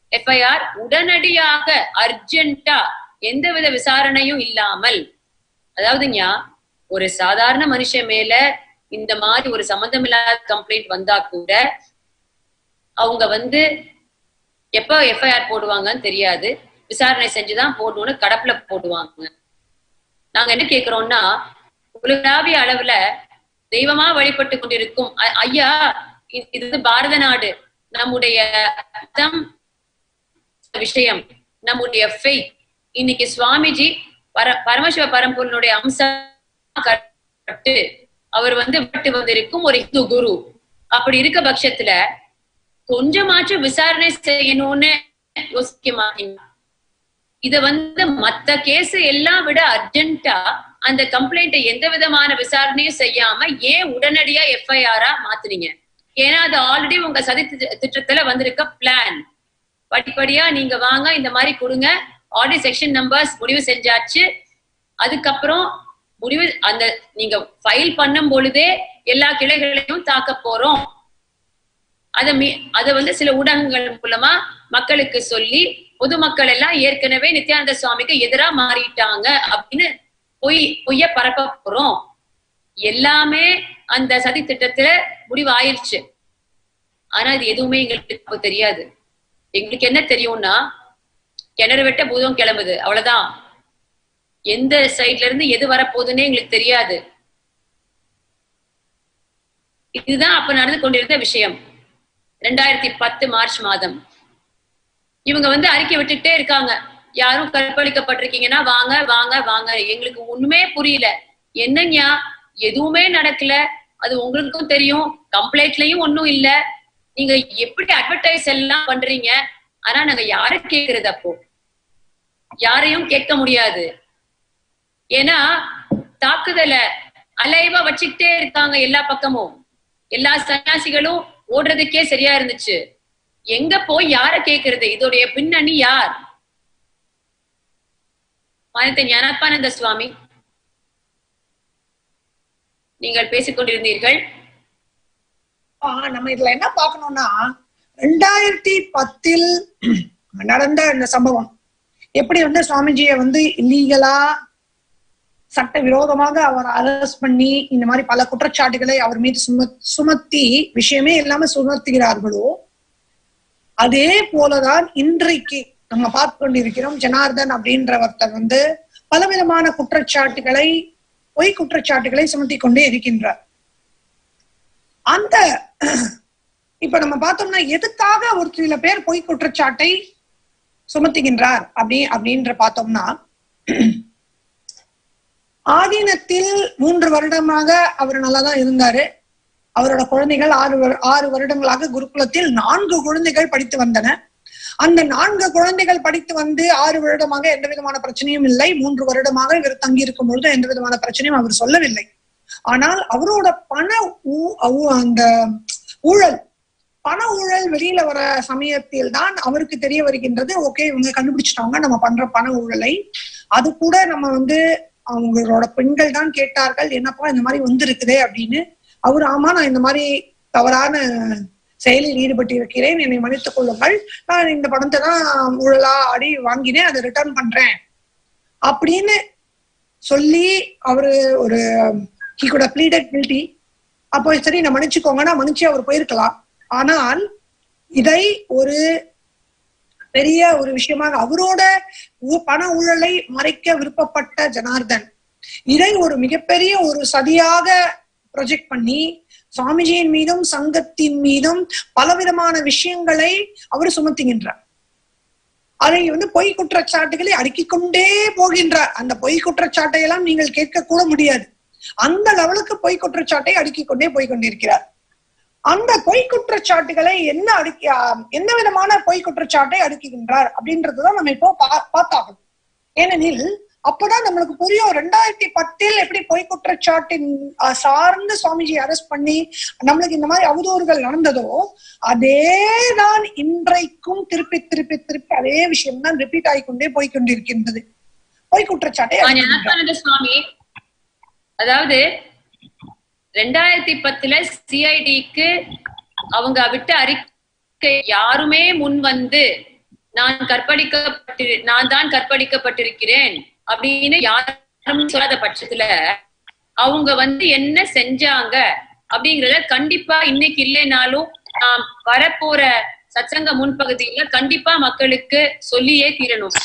எஃப்ஐஆர் உடனடியாக அர்ஜென்ட்டா எந்தவித விசாரணையும் இல்லாமல் அதாவதுங்க ஒரு சாதாரண மனுஷன் மேல இந்த மாதிரி ஒரு சம்மந்தமில்லாத கம்ப்ளைண்ட் வந்தா கூட அவங்க வந்து எப்ப எஃப்ஐஆர் போடுவாங்கன்னு தெரியாது விசாரணை செஞ்சுதான் போடணும்னு கடப்புல போடுவாங்க நாங்க என்ன கேக்குறோம்னா உலகளாவிய அளவுல தெய்வமா வழிபட்டு கொண்டிருக்கும் ஐ- ஐயா இது இது வந்து பாரத நாடு நம்முடைய மதம் விஷயம் நம்முடைய ஃபெய்த் இன்னைக்கு சுவாமிஜி பர பரமசிவ பரம்பொருளுடைய அம்சம் கட்டு அவர் வந்து விட்டு வந்திருக்கும் ஒரு இந்து குரு அப்படி இருக்க பட்சத்துல கொஞ்சமாச்சும் விசாரணை செய்யணும்னு யோசிக்க மாட்டீங்க இத வந்து மத்த கேஸ் எல்லாம் விட அர்ஜென்ட்டா அந்த கம்ப்ளைண்ட்டை எந்த விதமான விசாரணையும் செய்யாம ஏன் உடனடியா எஃப்ஐஆரா மாத்துனீங்க ஏன்னா அது ஆல்ரெடி உங்க சதி திட்ட- திட்டத்துல வந்திருக்க பிளான் படிப்படியா நீங்க வாங்க இந்த மாதிரி கொடுங்க ஆல்ரெடி செக்ஷன் நம்பர்ஸ் முடிவு செஞ்சாச்சு அதுக்கப்புறம் முடிவு அந்த நீங்க ஃபைல் பண்ணும் பொழுதே எல்லா கிளைகளையும் தாக்க போறோம் அத மீ அத வந்து சில ஊடகங்கள் மூலமா மக்களுக்கு சொல்லி பொதுமக்கள் எல்லாம் ஏற்கனவே நித்யானந்த சுவாமிக்கு எதிரா மாறிட்டாங்க அப்படின்னு பொய் பொய்ய பரப்ப போறோம் எல்லாமே அந்த சதி திட்டத்துல முடிவு ஆயிருச்சு ஆனா இது எதுவுமே எங்களுக்கு இப்ப தெரியாது எங்களுக்கு என்ன தெரியும்னா கிணறு வெட்ட பூதம் கிளம்புது அவ்வளவுதான் எந்த சைட்ல இருந்து எது வரப்போகுதுன்னே எங்களுக்கு தெரியாது இதுதான் அப்ப நடந்து கொண்டிருந்த விஷயம் ரெண்டாயிரத்தி பத்து மார்ச் மாதம் இவங்க வந்து அறிக்கை விட்டுட்டே இருக்காங்க யாரும் கற்பழிக்கப்பட்டிருக்கீங்கன்னா வாங்க வாங்க வாங்க எங்களுக்கு ஒண்ணுமே புரியல என்னங்கயா எதுவுமே நடக்கல அது உங்களுக்கும் தெரியும் கம்ப்ளைண்ட்லயும் ஒண்ணும் இல்ல நீங்க எப்படி அட்வர்டைஸ் எல்லாம் பண்றீங்க ஆனா நாங்க யார கேக்குறது அப்போ யாரையும் கேட்க முடியாது ஏன்னா தாக்குதலை அலைவா வச்சுக்கிட்டே இருக்காங்க எல்லா பக்கமும் எல்லா சன்னியாசிகளும் ஓடுறதுக்கே சரியா இருந்துச்சு எங்க போய் யார கேக்குறது இதோடைய பின்னணி யார் மாநில ஞானாத்மானந்த சுவாமி நீங்கள் பேசிக் கொண்டிருந்தீர்கள் ஆ, நம்ம இதுல என்ன பார்க்கணும்னா ரெண்டாயிரத்தி பத்தில் நடந்த இந்த சம்பவம் எப்படி வந்து சுவாமிஜியை வந்து இல்லீகலா சட்ட விரோதமாக அவர் அரெஸ்ட் பண்ணி இந்த மாதிரி பல குற்றச்சாட்டுகளை அவர் மீது சும சுமத்தி விஷயமே இல்லாம சுமத்துகிறார்களோ அதே போலதான் இன்றைக்கு நம்ம பார்த்து கொண்டிருக்கிறோம் ஜனார்தன் அப்படின்ற ஒருத்தர் வந்து பலவிதமான குற்றச்சாட்டுகளை பொய் குற்றச்சாட்டுகளை சுமத்தி கொண்டே இருக்கின்றார் அந்த இப்ப நம்ம பார்த்தோம்னா எதுக்காக ஒரு சில பேர் பொய் குற்றச்சாட்டை சுமத்துகின்றார் அப்படி அப்படின்ற பார்த்தோம்னா ஆதீனத்தில் மூன்று வருடமாக அவர் நல்லாதான் இருந்தாரு அவரோட குழந்தைகள் ஆறு வரு- ஆறு வருடங்களாக குருகுலத்தில் நான்கு குழந்தைகள் படித்து வந்தன அந்த நான்கு குழந்தைகள் படித்து வந்து ஆறு வருடமாக எந்த விதமான பிரச்சனையும் இல்லை மூன்று வருடமாக இவர் தங்கி இருக்கும் பொழுது எந்த விதமான பிரச்சனையும் அவர் சொல்லவில்லை ஆனால் அவரோட பண ஊ- ஊ- அந்த ஊழல் பண ஊழல் வெளியில வர சமயத்தில் தான் அவருக்கு தெரிய வருகின்றது ஓகே இவங்க கண்டுபிடிச்சிட்டாங்க நம்ம பண்ற பண ஊழலை அது கூட நம்ம வந்து அவங்களோட பெண்கள் தான் கேட்டார்கள் என்னப்பா இந்த மாதிரி வந்திருக்குதே அப்படின்னு அவர் ஆமா நான் இந்த மாதிரி தவறான செயலில் ஈடுபட்டு இருக்கிறேன் என்னை மன்னித்துக் கொள்ளுங்கள் நான் இந்த பணத்தை தான் ஊழலா அடி வாங்கினேன் அதை ரிட்டர்ன் பண்றேன் அப்படின்னு சொல்லி அவரு ஒரு ஹி குட் ப்ளீடட் கில்ட்டி அப்போ சரி நான் மன்னிச்சுக்கோங்க நான் மன்னிச்சு அவர் போயிருக்கலாம் ஆனால் இதை ஒரு பெரிய ஒரு விஷயமாக அவரோட ஊ- பண ஊழலை மறைக்க விருப்பப்பட்ட ஜனார்தன் இதை ஒரு மிகப்பெரிய ஒரு சதியாக ப்ரொஜெக்ட் பண்ணி சுவாமிஜியின் மீதும் சங்கத்தின் மீதும் பலவிதமான விஷயங்களை அவர் சுமத்துகின்றார் அதை வந்து பொய் குற்றச்சாட்டுகளை அடுக்கிக் கொண்டே போகின்றார் அந்த பொய் குற்றச்சாட்டை எல்லாம் நீங்கள் கேட்க கூட முடியாது அந்த லெவலுக்கு பொய் குற்றச்சாட்டை அடுக்கிக் கொண்டே போய் கொண்டிருக்கிறார் அந்த பொய் குற்றச்சாட்டுகளை என்ன அடுக்கி ஆஹ் என்ன விதமான பொய் குற்றச்சாட்டை அடுக்குகின்றார் அப்படின்றதுதான் நம்ம இப்போ பா- பார்த்தாகணும் ஏனெனில் அப்பதான் நம்மளுக்கு புரியும் ரெண்டாயிரத்தி பத்தில் எப்படி பொய் குற்றச்சாட்டின் ஆஹ், சார்ந்து சுவாமிஜி அரெஸ்ட் பண்ணி நம்மளுக்கு இந்த மாதிரி அவதூறுகள் நடந்ததோ அதேதான் இன்றைக்கும் திருப்பி திருப்பி திருப்பி அதே விஷயம் தான் ரிப்பீட் ஆகிக்கொண்டே போய் கொண்டிருக்கின்றது பொய் குற்றச்சாட்டை ஆ, அடுக்குகின்றார். ஞானஸ்தானந்த சுவாமி அதாவது ரெண்டாயிரத்தி பத்துல சிஐடிக்கு அவங்க விட்ட அறிக்கை யாருமே முன் வந்து நான் கற்பழிக்கப்பட்டு நான் தான் கற்பழிக்கப்பட்டிருக்கிறேன் அப்படின்னு யார் சொல்லாத பட்சத்துல அவங்க வந்து என்ன செஞ்சாங்க அப்படிங்கறத கண்டிப்பா இன்னைக்கு இல்லைனாலும் நாம் வரப்போற சத்சங்க முன்பகுதியில கண்டிப்பா மக்களுக்கு சொல்லியே தீரணும்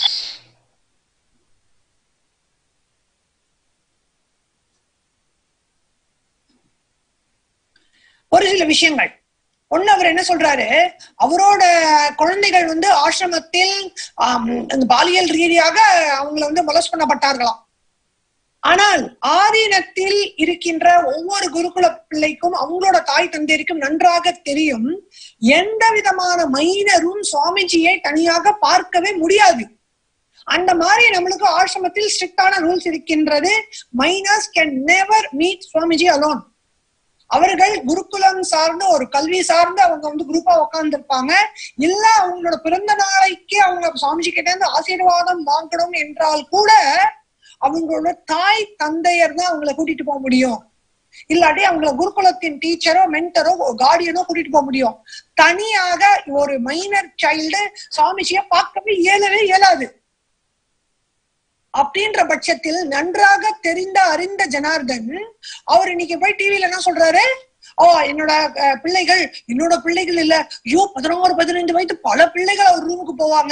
ஒரு சில விஷயங்கள் ஒண்ணு அவர் என்ன சொல்றாரு அவரோட குழந்தைகள் வந்து ஆசிரமத்தில் ஆம், அந்த பாலியல் ரீதியாக அவங்கள வந்து மொலஸ் பண்ணப்பட்டார்களாம் ஆனால் ஆதீனத்தில் இருக்கின்ற ஒவ்வொரு குருகுல பிள்ளைக்கும் அவங்களோட தாய் தந்தையருக்கும் நன்றாக தெரியும் எந்த விதமான மைனரும் சுவாமிஜியை தனியாக பார்க்கவே முடியாது அந்த மாதிரி நம்மளுக்கு ஆசிரமத்தில் ஸ்ட்ரிக்டான ரூல்ஸ் இருக்கின்றது minors can never meet Swamiji alone அவர்கள் குருகுலம் சார்ந்து ஒரு கல்வி சார்ந்து அவங்க வந்து குரூப்பா உட்கார்ந்துருப்பாங்க இல்ல அவங்களோட பிறந்த நாளைக்கு அவங்க சுவாமிஜி கிட்ட இருந்து ஆசீர்வாதம் வாங்கணும் என்றால் கூட அவங்களோட தாய் தந்தையர் தான் அவங்கள கூட்டிட்டு போக முடியும் இல்லாட்டி அவங்கள குருகுலத்தின் டீச்சரோ மென்டரோ கார்டியனோ கூட்டிட்டு போக முடியும் தனியாக ஒரு மைனர் சைல்டு சுவாமிஜிய பார்க்கவே இயலவே இயலாது அப்படின்ற பட்சத்தில் நன்றாக தெரிந்த அறிந்த ஜனார்தன் அவர் இன்னைக்கு போய் டிவில என்ன சொல்றாரு ஓ என்னோட அஹ், பிள்ளைகள் என்னோட பிள்ளைகள் இல்ல ஐயோ பதினோரு பதினைந்து வயது பல பிள்ளைகள் அவர் ரூமுக்கு போவாங்க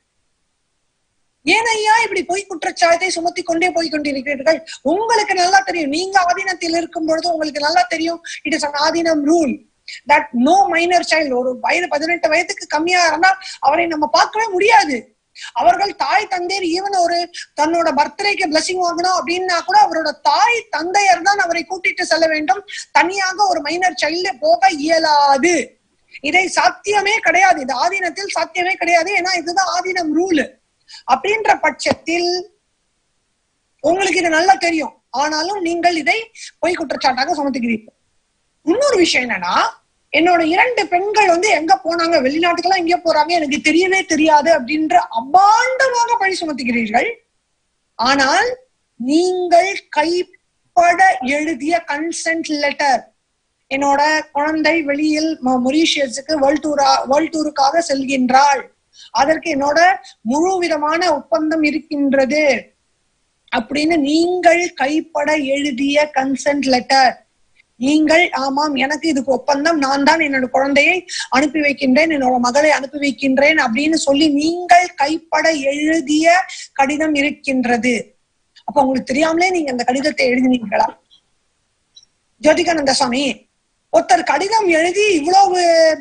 ஏன் ஐயா இப்படி பொய் குற்றச்சாட்டை சுமத்தி கொண்டே போய் கொண்டிருக்கிறீர்கள் உங்களுக்கு நல்லா தெரியும் நீங்க ஆதீனத்தில் இருக்கும் பொழுது உங்களுக்கு நல்லா தெரியும் it is an aadheenam rule that no minor child ஒரு வயது பதினெட்டு வயதுக்கு கம்மியா இருந்தால் அவரை நம்ம பார்க்கவே முடியாது அவர்கள் தாய் தந்தையர் ஈவன் ஒரு தன்னோட பர்த்டேக்கு பிளஸிங் வாங்கணும் அப்படின்னா கூட அவரோட தாய் தந்தையர் தான் அவரை கூட்டிட்டு செல்ல வேண்டும் தனியாக ஒரு மைனர் சைல்டு போக இயலாது இதை சாத்தியமே கிடையாது இது ஆதீனத்தில் சாத்தியமே கிடையாது ஏன்னா இதுதான் ஆதீனம் ரூல் அப்படின்ற பட்சத்தில் உங்களுக்கு இது நல்லா தெரியும் ஆனாலும் நீங்கள் இதை பொய் குற்றச்சாட்டாக சுமத்துகிறீர்கள் இன்னொரு விஷயம் என்னன்னா என்னோட இரண்டு பெண்கள் வந்து எங்க போனாங்க வெளிநாட்டுக்கெல்லாம் எங்க போறாங்க எனக்கு தெரியவே தெரியாது அப்படின்ற அபாண்டமாக பழி சுமத்துகிறீர்கள் ஆனால் நீங்கள் கைப்பட எழுதிய கன்சென்ட் லெட்டர் என்னோட குழந்தை வெளியில் ம- மொரீஷியஸுக்கு வேர்ல்ட் டூரா வேர்ல்ட் டூருக்காக செல்கின்றாள் அதற்கு என்னோட முழு விதமான ஒப்பந்தம் இருக்கின்றது அப்படின்னு நீங்கள் கைப்பட எழுதிய கன்சென்ட் லெட்டர் நீங்கள் ஆமாம் எனக்கு இதுக்கு ஒப்பந்தம் நான் தான் என்னோட குழந்தையை அனுப்பி வைக்கின்றேன் என்னோட மகளை அனுப்பி வைக்கின்றேன் அப்படின்னு சொல்லி நீங்கள் கைப்பட எழுதிய கடிதம் இருக்கின்றது அப்ப உங்களுக்கு தெரியாமலே நீங்க அந்த கடிதத்தை எழுதினீங்களா ஜோதிகானந்த சுவாமி ஒருத்தர் கடிதம் எழுதி இவ்வளவு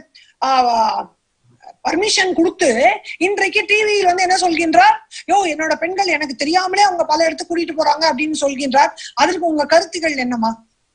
பர்மிஷன் கொடுத்து இன்றைக்கு டிவியில் வந்து என்ன சொல்கின்றார் யோ என்னோட பெண்கள் எனக்கு தெரியாமலே அவங்க பல இடத்துக்கு கூட்டிட்டு போறாங்க அப்படின்னு சொல்கின்றார் அதற்கு உங்க கருத்துக்கள் என்னமா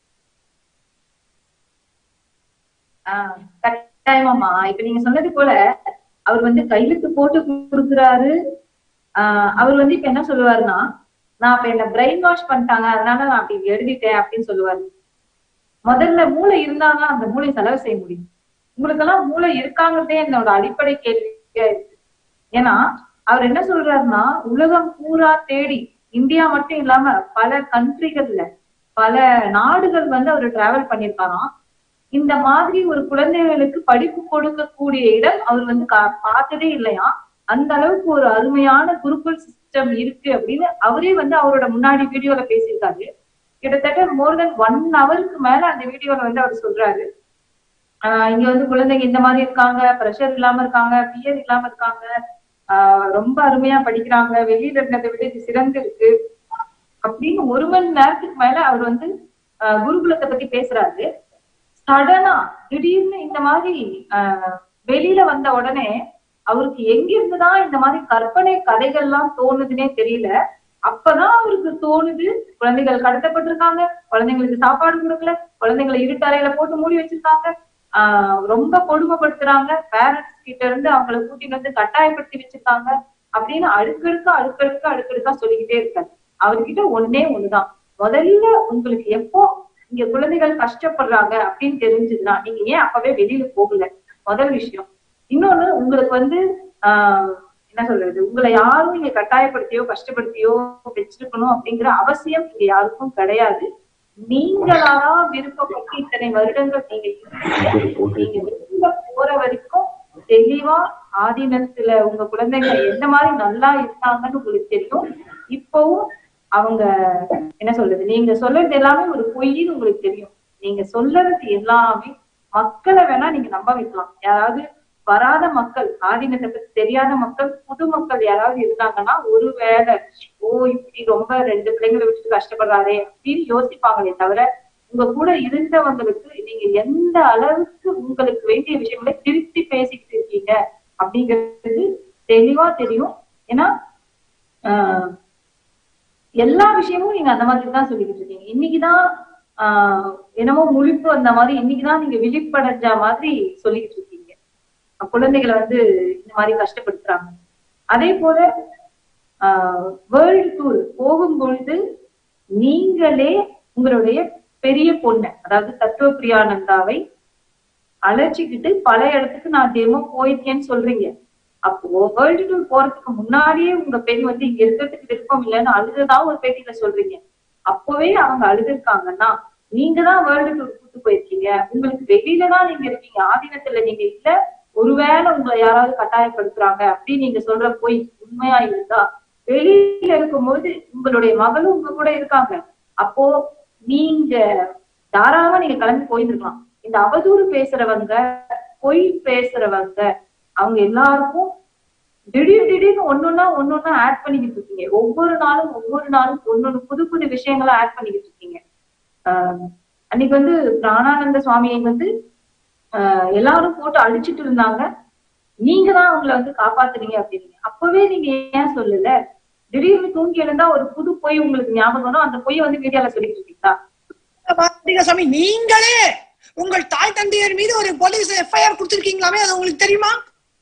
ஆஹ் கட்டாயமாமா இப்ப நீங்க சொன்னது போல அவர் வந்து கையெழுத்து போட்டு கொடுக்குறாரு ஆஹ் அவர் வந்து இப்ப என்ன சொல்லுவாருன்னா நான் இப்ப என்ன பிரெயின் வாஷ் பண்ணிட்டாங்க அதனால நான் அப்படி எழுதிட்டேன் அப்படின்னு சொல்லுவாரு முதல்ல மூளை இருந்தாங்க அந்த மூளை செலவு செய்ய முடியும் உங்களுக்கெல்லாம் மூளை இருக்காங்கதே என்னோட அடிப்படை கேள்வியா இருக்கு ஏன்னா அவர் என்ன சொல்றாருன்னா உலகம் பூரா தேடி இந்தியா மட்டும் இல்லாம பல கண்ட்ரிகள்ல பல நாடுகள் வந்து அவர் டிராவல் பண்ணிருக்காராம் இந்த மாதிரி ஒரு குழந்தைகளுக்கு படிப்பு கொடுக்கக்கூடிய இடம் அவர் வந்து கா- பார்த்ததே இல்லையா அந்த அளவுக்கு ஒரு அருமையான குருகுல் சிஸ்டம் இருக்கு அப்படின்னு அவரே வந்து அவரோட முன்னாடி வீடியோல பேசியிருக்காரு கிட்டத்தட்ட மோர் தென் ஒன் ஹவருக்கு மேல அந்த வீடியோல வந்து அவர் சொல்றாரு ஆஹ் இங்க வந்து குழந்தைங்க இந்த மாதிரி இருக்காங்க ப்ரெஷர் இல்லாம இருக்காங்க பியர் இல்லாம இருக்காங்க ஆஹ் ரொம்ப அருமையா படிக்கிறாங்க வெளியில இருந்ததை விட இது சிறந்து இருக்கு அப்படின்னு ஒரு மணி நேரத்துக்கு மேல அவர் வந்து ஆஹ் குருகுலத்தை பத்தி பேசுறாரு சடனா திடீர்னு இந்த மாதிரி ஆஹ் வெளியில வந்த உடனே அவருக்கு எங்க இருந்துதான் இந்த மாதிரி கற்பனை கதைகள்லாம் தோணுதுன்னே தெரியல அப்பதான் அவருக்கு தோணுது குழந்தைகள் கடத்தப்பட்டிருக்காங்க குழந்தைங்களுக்கு சாப்பாடு கொடுக்கல குழந்தைங்களை இருட்டறையில போட்டு மூடி வச்சிருக்காங்க ஆஹ் ரொம்ப கொடுமைப்படுத்துறாங்க பேரண்ட்ஸ் கிட்ட இருந்து அவங்கள கூட்டிட்டு வந்து கட்டாயப்படுத்தி வச்சிருக்காங்க அப்படின்னு அடுக்கடுக்கா அடுக்கடுக்கா அடுக்கடுக்கா சொல்லிக்கிட்டே இருக்காரு அவர்கிட்ட ஒன்னே ஒண்ணுதான் முதல்ல உங்களுக்கு எப்போ இங்க குழந்தைகள் கஷ்டப்படுறாங்க அப்படின்னு தெரிஞ்சதுன்னா நீங்க ஏன் அப்பவே வெளியில போகல முதல் விஷயம் இன்னொன்னு உங்களுக்கு வந்து ஆஹ் என்ன சொல்றது உங்களை யாரும் இங்க கட்டாயப்படுத்தியோ கஷ்டப்படுத்தியோ வச்சிருக்கணும் அப்படிங்கிற அவசியம் இங்க யாருக்கும் கிடையாது நீங்களா விருப்பப்பட்டு இத்தனை வருடங்கள் நீங்க இருந்தீங்க. நீங்க வெளியில போற வரைக்கும் தெளிவா ஆதீனத்துல உங்க குழந்தைங்க எந்த மாதிரி நல்லா இருக்காங்கன்னு உங்களுக்கு தெரியும் இப்பவும் அவங்க என்ன சொல்றது நீங்க சொல்றது எல்லாமே ஒரு பொய்ன்னு உங்களுக்கு தெரியும் நீங்க சொல்றது எல்லாமே மக்களை வேணா நீங்க நம்ப வைக்கலாம் யாராவது வராத மக்கள் ஆதீனத்தை பத்தி தெரியாத மக்கள் புது மக்கள் யாராவது இருந்தாங்கன்னா ஒருவேளை ஓ இப்படி ரொம்ப ரெண்டு பிள்ளைங்களை விட்டுட்டு கஷ்டப்படுறாரே அப்படின்னு யோசிப்பாங்களே தவிர உங்க கூட இருந்தவங்களுக்கு நீங்க எந்த அளவுக்கு உங்களுக்கு வேண்டிய விஷயங்களை திருத்தி பேசிக்கிட்டு இருக்கீங்க அப்படிங்கிறது தெளிவா தெரியும் ஏன்னா ஆஹ் எல்லா விஷயமும் நீங்க அந்த மாதிரி தான் சொல்லிக்கிட்டு இருக்கீங்க இன்னைக்குதான் ஆஹ் என்னமோ முழிப்பு வந்த மாதிரி இன்னைக்குதான் நீங்க விழிப்படைஞ்ச மாதிரி சொல்லிக்கிட்டு இருக்கீங்க குழந்தைகளை வந்து இந்த மாதிரி கஷ்டப்படுத்துறாங்க அதே போல வேர்ல்டு டூர் போகும் பொழுது நீங்களே உங்களுடைய பெரிய பொண்ணு அதாவது தத்துவ பிரியானந்தாவை அழைச்சிக்கிட்டு பல இடத்துக்கு நான் டெமோ போயிருக்கேன்னு சொல்றீங்க அப்போ வேர்ல்டு டூர் போறதுக்கு முன்னாடியே உங்க பெண் வந்து இங்க இருக்கிறதுக்கு விருப்பம் இல்லைன்னு அழுதுதா ஒரு பேட்டியில சொல்றீங்க அப்பவே அவங்க அழுதுருக்காங்கன்னா நீங்க தான் வேர்ல்டு டூர் கூட்டு போயிருக்கீங்க உங்களுக்கு வெளியில தான் நீங்க இருக்கீங்க ஆதீனத்துல நீங்க இல்ல ஒருவேளை உங்களை யாராவது கட்டாயப்படுத்துறாங்க அப்படின்னு நீங்க சொல்ற போய் உண்மையா இருந்தா வெளியில இருக்கும்போது உங்களுடைய மகளும் உங்க கூட இருக்காங்க அப்போ நீங்க தாராளமா நீங்க கிளம்பி போயிருக்கலாம் இந்த அவதூறு பேசுறவங்க பொய் பேசுறவங்க அவங்க எல்லாருக்கும் திடீர் திடீர்னு ஒன்னொன்னா ஒன்னொன்னா ஆட் பண்ணிக்கிட்டு இருக்கீங்க ஒவ்வொரு நாளும் ஒவ்வொரு நாளும் ஒன்னொன்னு புது புது விஷயங்களை ஆட் பண்ணிக்கிட்டு இருக்கீங்க ஆஹ் அன்னைக்கு வந்து பிராணானந்த சுவாமியை வந்து ஆஹ் எல்லாரும் போட்டு அழிச்சிட்டு இருந்தாங்க நீங்க தான் அவங்கள வந்து காப்பாத்துறீங்க அப்படின்னு அப்பவே நீங்க ஏன் சொல்லல திடீர்னு தூங்கி எழுந்தா ஒரு புது பொய் உங்களுக்கு ஞாபகம் வரும் அந்த பொய்யை வந்து மீடியால சொல்லிட்டு இருக்கீங்களா பாத்தீங்க சாமி நீங்களே உங்கள் தாய் தந்தையர் மீது ஒரு போலீஸ் எஃப்ஐஆர் கொடுத்திருக்கீங்களாமே அது உங்களுக்கு தெரியுமா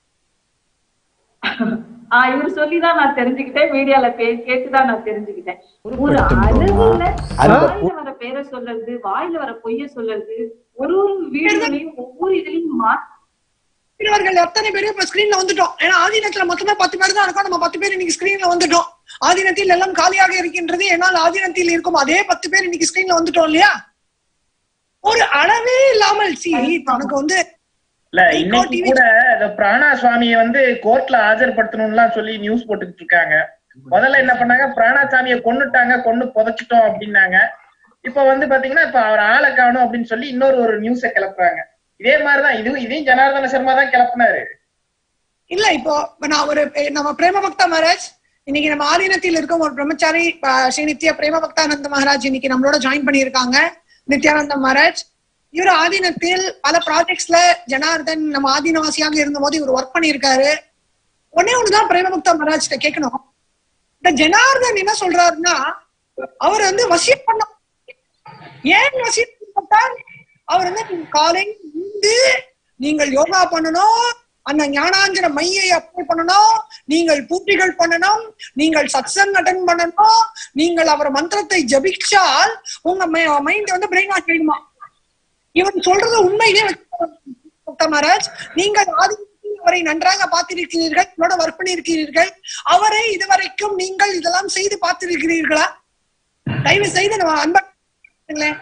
ஆஹ் இவர் சொல்லிதான் நான் தெரிஞ்சுக்கிட்டேன் மீடியால பே கேட்டுதான் நான் தெரிஞ்சுக்கிட்டேன் ஒரு அளவுல வாயில வர பேரை சொல்றது வாயில வர பொய்ய சொல்றது ஒரு ஒரு வீடுகளையும் ஒவ்வொரு இதுலயும் மாத்தி இவர்கள் எத்தனை பேரும் இப்ப ஸ்கிரீன்ல வந்துட்டோம் ஏன்னா ஆதீனத்துல மொத்தமே பத்து பேர் தான் இருக்கோம் நம்ம பத்து பேர் இன்னைக்கு ஸ்கிரீன்ல வந்துட்டோம் ஆதீனத்தில் எல்லாம் காலியாக இருக்கின்றது என்னால் ஆதீனத்தில் இருக்கும் அதே பத்து பேர் இன்னைக்கு ஸ்கிரீன்ல வந்துட்டோம் இல்லையா ஒரு அளவே இல்லாமல் சி தனக்கு வந்து இல்ல இன்னைக்கு கூட இந்த பிராணா சுவாமியை வந்து கோர்ட்ல ஆஜர்படுத்தணும்லாம் சொல்லி நியூஸ் போட்டுக்கிட்டு இருக்காங்க முதல்ல என்ன பண்ணாங்க பிராணா சாமியை கொன்னுட்டாங்க கொன்னு புதைச்சிட்டோம் அப்படின்னாங்க இப்ப வந்து பாத்தீங்கன்னா இப்ப அவர் ஆளை காணும் அப்படின்னு சொல்லி இன்னொரு ஒரு நியூஸ கிளப்புறாங்க இதே மாதிரிதான் இது இதையும் ஜனார்தன சர்மா தான் கிளப்புனாரு இல்ல இப்போ இப்ப நான் ஒரு எ- நம்ம பிரேம பக்தா மகாராஜ் இன்னைக்கு நம்ம ஆதீனத்தில் இருக்கும் ஒரு பிரம்மச்சாரி அஹ், ஸ்ரீ நித்யா பிரேம பக்தானந்த மகாராஜ் இன்னைக்கு நம்மளோட ஜாயின் பண்ணியிருக்காங்க நித்யானந்த மகாராஜ் இவர் ஆதீனத்தில் பல ப்ராஜெக்ட்ஸ்ல ஜனார்தன் நம்ம ஆதீனவாசியாக இருந்தபோது இவர் ஒர்க் பண்ணியிருக்காரு ஒன்னே ஒண்ணுதான் பிரேம பக்தா மகாராஜ் கேட்கணும் இந்த ஜனார்தன் என்ன சொல்றாருன்னா அவர் வந்து வசியம் பண்ண ஏன் வசியம் பண்ணப்பட்டார் அவர் வந்து நீங்க காலையில் இருந்து நீங்கள் யோகா பண்ணணும் அந்த ஞானாஞ்சன மையை அப்ளை பண்ணணும் நீங்கள் பூஜைகள் பண்ணணும் நீங்கள் சத்சங் அட்டன் பண்ணணும் நீங்கள் அவர் மந்திரத்தை ஜபிச்சால் உங்க மைண்ட் வந்து பிரெயின் வாஷ் ஆயிடுமா இவன் சொல்றது உண்மையிலே மகாராஜ் நீங்கள் ஆதிக்கத்தில் அவரை நன்றாக பார்த்திருக்கிறீர்கள் என்னோட ஒர்க் பண்ணியிருக்கிறீர்கள் அவரை இதுவரைக்கும் நீங்கள் இதெல்லாம் செய்து பார்த்திருக்கிறீர்களா தயவு செய்து நம்ம அன்பர்களேன்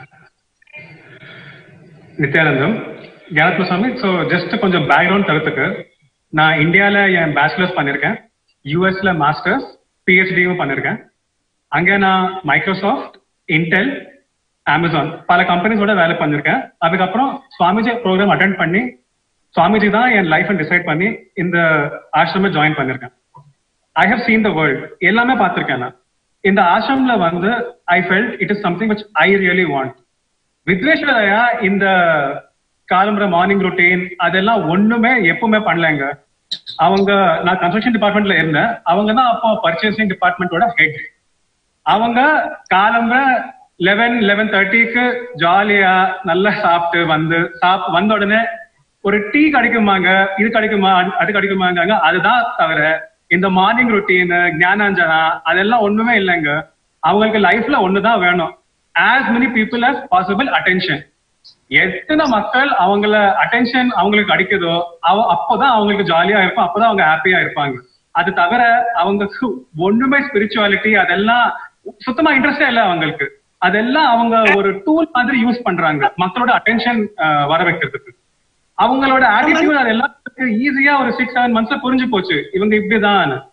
நித்யானந்தம் ஞானத்ம சுவாமி ஸோ ஜஸ்ட் கொஞ்சம் பேக்ரவுண்ட் தரத்துக்கு நான் இந்தியால என் பேச்சுலர்ஸ் பண்ணிருக்கேன் யூஎஸ்ல மாஸ்டர்ஸ் பிஹெச்டியும் பண்ணிருக்கேன் அங்க நான் மைக்ரோசாஃப்ட் இன்டெல் அமேசான் பல கம்பெனிஸோட வேலை பண்ணிருக்கேன் அதுக்கப்புறம் சுவாமிஜி ப்ரோக்ராம் அட்டென்ட் பண்ணி சுவாமிஜி தான் என் லைஃப் டிசைட் பண்ணி இந்த ஆசிரம ஜாயின் பண்ணிருக்கேன் I have seen the world எல்லாமே பார்த்திருக்கேன் நான் இந்த ஆசிரம்ல வந்து I felt it is something which I really want Vidveshwaraiya இந்த காலம்பர மார்னிங் ரொட்டீன் அதெல்லாம் ஒண்ணுமே எப்பவுமே பண்ணலங்க அவங்க நான் கன்ஸ்ட்ரக்ஷன் டிபார்ட்மெண்ட்ல இருந்தேன் அவங்க தான் அப்போ பர்ச்சேசிங் டிபார்ட்மெண்ட்டோட ஹெட் அவங்க காலம்பர லெவன் லெவன் தேர்ட்டிக்கு ஜாலியா நல்லா சாப்பிட்டு வந்து சாப் வந்த உடனே ஒரு டீ கிடைக்குமாங்க இது கிடைக்குமா அது- அது கிடைக்குமாங்க அதுதான் தவிர இந்த மார்னிங் ரொட்டீன் ஞானாஞ்சனா அதெல்லாம் ஒண்ணுமே இல்லைங்க அவங்களுக்கு லைஃப்ல ஒண்ணுதான் வேணும் as many people as possible attention எத்தனை மக்கள் அவங்கள அட்டென்ஷன் அவங்களுக்கு கிடைக்குதோ அவ அப்போதான் அவங்களுக்கு ஜாலியா இருக்கும் அப்போதான் அவங்க ஹாப்பியா இருப்பாங்க அது தவிர அவங்களுக்கு ஒண்ணுமே ஸ்பிரிச்சுவாலிட்டி அதெல்லாம் சுத்தமா இன்ட்ரெஸ்டே இல்ல அவங்களுக்கு அதெல்லாம் அவங்க ஒரு டூல் மாதிரி யூஸ் பண்றாங்க மக்களோட அட்டென்ஷன் வர வைக்கிறதுக்கு அவங்களோட ஆட்டிடியூட் அது எல்லாத்துக்கு ஈஸியா ஒரு சிக்ஸ் செவன் மந்த்ஸ்ல புரிஞ்சு போச்சு இவங்க இப்படிதான்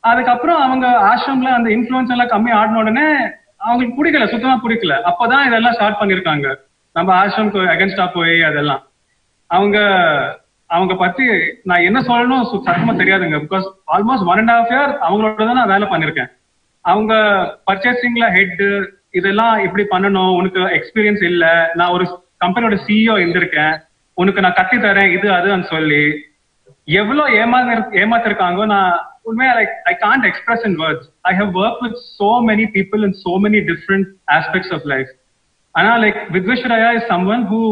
அதுக்கப்புறம் அவங்க ஆசிரம்ல அந்த இன்ஃபுளுன்ஸ் எல்லாம் கம்மி ஆடின உடனே அவங்களுக்கு பிடிக்கல சுத்தமா பிடிக்கல அப்பதான் இதெல்லாம் ஸ்டார்ட் பண்ணிருக்காங்க நம்ம ஆசிரம்க்கு அகேன்ஸ்டா போய் அதெல்லாம் அவங்க அவங்க பத்தி நான் என்ன சொல்லணும் சு- சத்தமா தெரியாதுங்க because almost one and half year அவங்களோட தான் நான் வேலை பண்ணிருக்கேன் அவங்க பர்ச்சேசிங்ல ஹெட் இதெல்லாம் எப்படி பண்ணணும் உனக்கு எக்ஸ்பீரியன்ஸ் இல்ல நான் ஒரு கம்பெனியோட சிஇஓ இருந்திருக்கேன் உனக்கு நான் கத்தி தரேன் இது அதுன்னு சொல்லி எவ்வளவு ஏமாந்து ஏமாத்திருக்காங்க நான் உண்மையா like I can't express in words I have work with so many people in so many different aspects of life ஆனா like Vidveshwaraya is someone who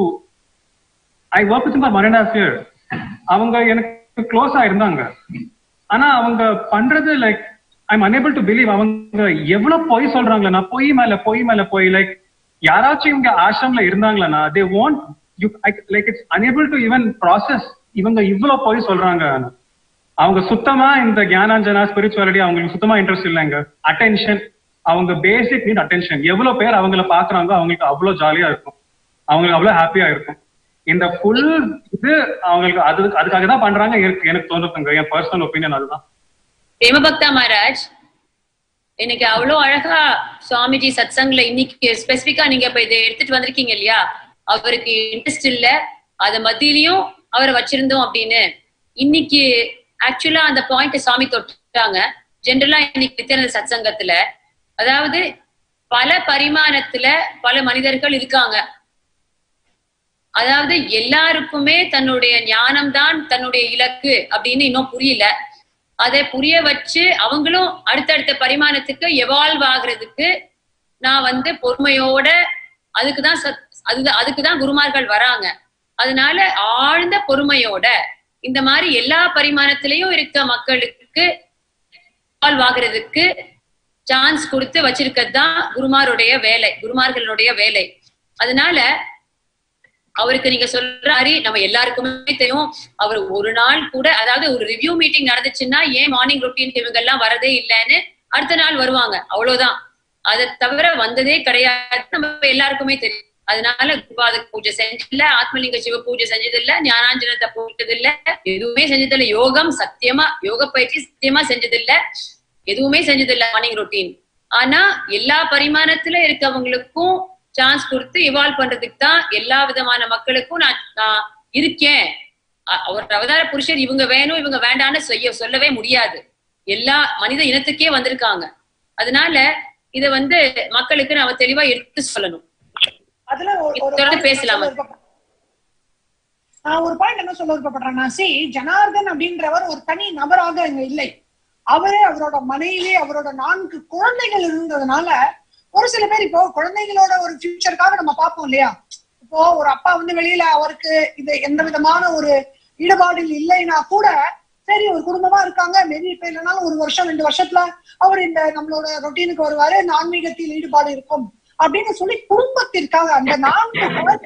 I work with for one and half year அவங்க எனக்கு க்ளோஸா இருந்தாங்க ஆனா அவங்க பண்றது like I'm unable to believe அவங்க எவ்வளவு பொய் சொல்றாங்களா நான் பொய் மேல பொய் மேல பொய் லைக் யாராச்சும் இவங்க ஆசிரம்ல இருந்தாங்களா they want you like it's unable to even process இவங்க இவ்வளவு பொய் சொல்றாங்க அவங்க சுத்தமா இந்த ஞானாஞ்சனா ஸ்பிரிச்சுவாலிட்டி அவங்களுக்கு சுத்தமா இன்ட்ரெஸ்ட் இல்லைங்க அட்டென்ஷன் அவங்க பேசிக் நீட் அட்டென்ஷன் எவ்வளவு பேர் அவங்கள பாக்குறாங்க அவங்களுக்கு அவ்வளவு ஜாலியா இருக்கும் அவங்களுக்கு அவ்வளவு ஹாப்பியா இருக்கும் இந்த ஃபுல் இது அவங்களுக்கு அது அதுக்காக தான் பண்றாங்க எனக்கு எனக்கு தோணுதுங்க என் பர்சனல் ஒப்பீனியன் அதுதான் பிரேமபக்தா மகாராஜ் இன்னைக்கு அவ்வளவு அழகா சுவாமிஜி சத்சங்ல இன்னைக்கு ஸ்பெசிபிக்கா நீங்க இப்ப இதை எடுத்துட்டு வந்திருக்கீங்க இல்லையா அவருக்கு இன்ட்ரெஸ்ட் இல்ல அது மத்தியிலயும் அவரை வச்சிருந்தோம் அப்படின்னு இன்னைக்கு ஆக்சுவலா அந்த பாயிண்ட் சாமி தொட்டாங்க ஜென்ரலா இன்னைக்கு நித்தியானந்த சத்சங்கத்துல அதாவது பல பரிமாணத்துல பல மனிதர்கள் இருக்காங்க அதாவது எல்லாருக்குமே தன்னுடைய ஞானம்தான் தன்னுடைய இலக்கு அப்படின்னு இன்னும் புரியல அதை புரிய வச்சு அவங்களும் அடுத்தடுத்த பரிமாணத்துக்கு எவால்வ் ஆகுறதுக்கு நான் வந்து பொறுமையோட அதுக்குதான் சத் அதுதான் அதுக்குதான் குருமார்கள் வராங்க அதனால ஆழ்ந்த பொறுமையோட இந்த மாதிரி எல்லா பரிமாணத்திலையும் இருக்க மக்களுக்கு இவால்வ் ஆகுறதுக்கு சான்ஸ் கொடுத்து வச்சிருக்கிறது தான் குருமாருடைய வேலை குருமார்களுடைய வேலை அதனால அவருக்கு நீங்க சொல்ற மாதிரி நம்ம எல்லாருக்குமே தெரியும் அவர் ஒரு நாள் கூட அதாவது ஒரு ரிவ்யூ மீட்டிங் நடந்துச்சுன்னா ஏன் மார்னிங் ரொட்டீன் இவங்க எல்லாம் வரதே இல்லைன்னு அடுத்த நாள் வருவாங்க அவ்வளவுதான் அதை தவிர வந்ததே கிடையாது நம்ம எல்லாருக்குமே தெரியும் அதனால குருபாத பூஜை செஞ்சதில்ல ஆத்மலிங்க சிவ பூஜை செஞ்சதில்ல ஞானாஞ்சனத்தை போட்டதில்ல எதுவுமே செஞ்சதில்ல யோகம் சத்தியமா யோக பயிற்சி சத்தியமா செஞ்சதில்ல எதுவுமே செஞ்சதில்ல மார்னிங் ரொட்டீன் ஆனா எல்லா பரிமாணத்துல இருக்கவங்களுக்கும் சான்ஸ் கொடுத்து இவால்வ் பண்றதுக்கு தான் எல்லா விதமான மக்களுக்கும் நான் நான் இருக்கேன் அ- அவர் அவதார புருஷர் இவங்க வேணும் இவங்க வேண்டான்னு செய்ய சொல்லவே முடியாது எல்லா மனித இனத்துக்கே வந்திருக்காங்க அதனால இத வந்து மக்களுக்கு நாம தெளிவா எடுத்து சொல்லணும் அதுல ஒரு- ஒரு தொடர்ந்து point பேசலாமா? சொல்ல விருப்பப்படுறேன். நான் ஒரு பாயிண்ட் என்ன சொல்ல விருப்பப்படுறேன்னா சி ஜனார்தன் அப்படின்றவர் ஒரு தனி நபராக இங்க இல்லை அவரு அவரோட மனைவி அவரோட நான்கு குழந்தைகள் இருந்ததுனால ஒரு சில பேர் இப்போ குழந்தைகளோட ஒரு ஃபியூச்சருக்காக நம்ம பார்ப்போம் இல்லையா இப்போ ஒரு அப்பா வந்து வெளியில அவருக்கு இது எந்த விதமான ஒரு ஈடுபாடு இல்லைன்னா கூட சரி ஒரு குடும்பமா இருக்காங்க மேபி இப்ப இல்லைனாலும் ஒரு வருஷம் ரெண்டு வருஷத்துல அவர் இந்த நம்மளோட ரொட்டீனுக்கு வருவாரு இந்த ஆன்மீகத்தில் ஈடுபாடு இருக்கும் அப்படின்னு சொல்லி குடும்பத்திற்காக அந்த நான்கு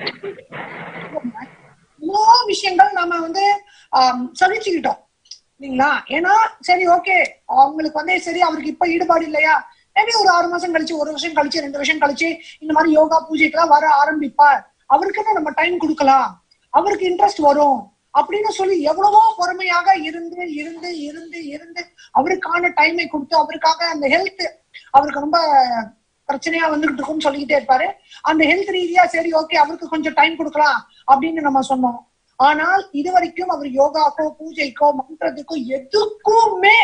குழந்தைகள் இவ்வளோ விஷயங்கள் நாம வந்து ஆம், சகிச்சுக்கிட்டோம் இல்லைங்களா ஏன்னா சரி ஓகே அவங்களுக்கு வந்து சரி அவருக்கு இப்ப ஈடுபாடு இல்லையா மேபி ஒரு ஆறு மாசம் கழிச்சு ஒரு வருஷம் கழிச்சு ரெண்டு வருஷம் கழிச்சு இந்த மாதிரி யோகா பூஜைக்கெல்லாம் வர ஆரம்பிப்பார் அவருக்குன்னு நம்ம டைம் கொடுக்கலாம் அவருக்கு இன்ட்ரெஸ்ட் வரும் அப்படின்னு சொல்லி எவ்வளவோ பொறுமையாக இருந்து இருந்து இருந்து இருந்து அவருக்கான டைமை கொடுத்து அவருக்காக அந்த ஹெல்த் அவருக்கு ரொம்ப பிரச்சனையா வந்துகிட்டு இருக்கும்னு சொல்லிக்கிட்டே இருப்பாரு அந்த ஹெல்த் ரீதியா சரி ஓகே அவருக்கு கொஞ்சம் டைம் கொடுக்கலாம் அப்படின்னு நம்ம சொன்னோம் ஆனால் இதுவரைக்கும் அவர் யோகாக்கோ பூஜைக்கோ மந்திரத்துக்கோ எதுக்குமே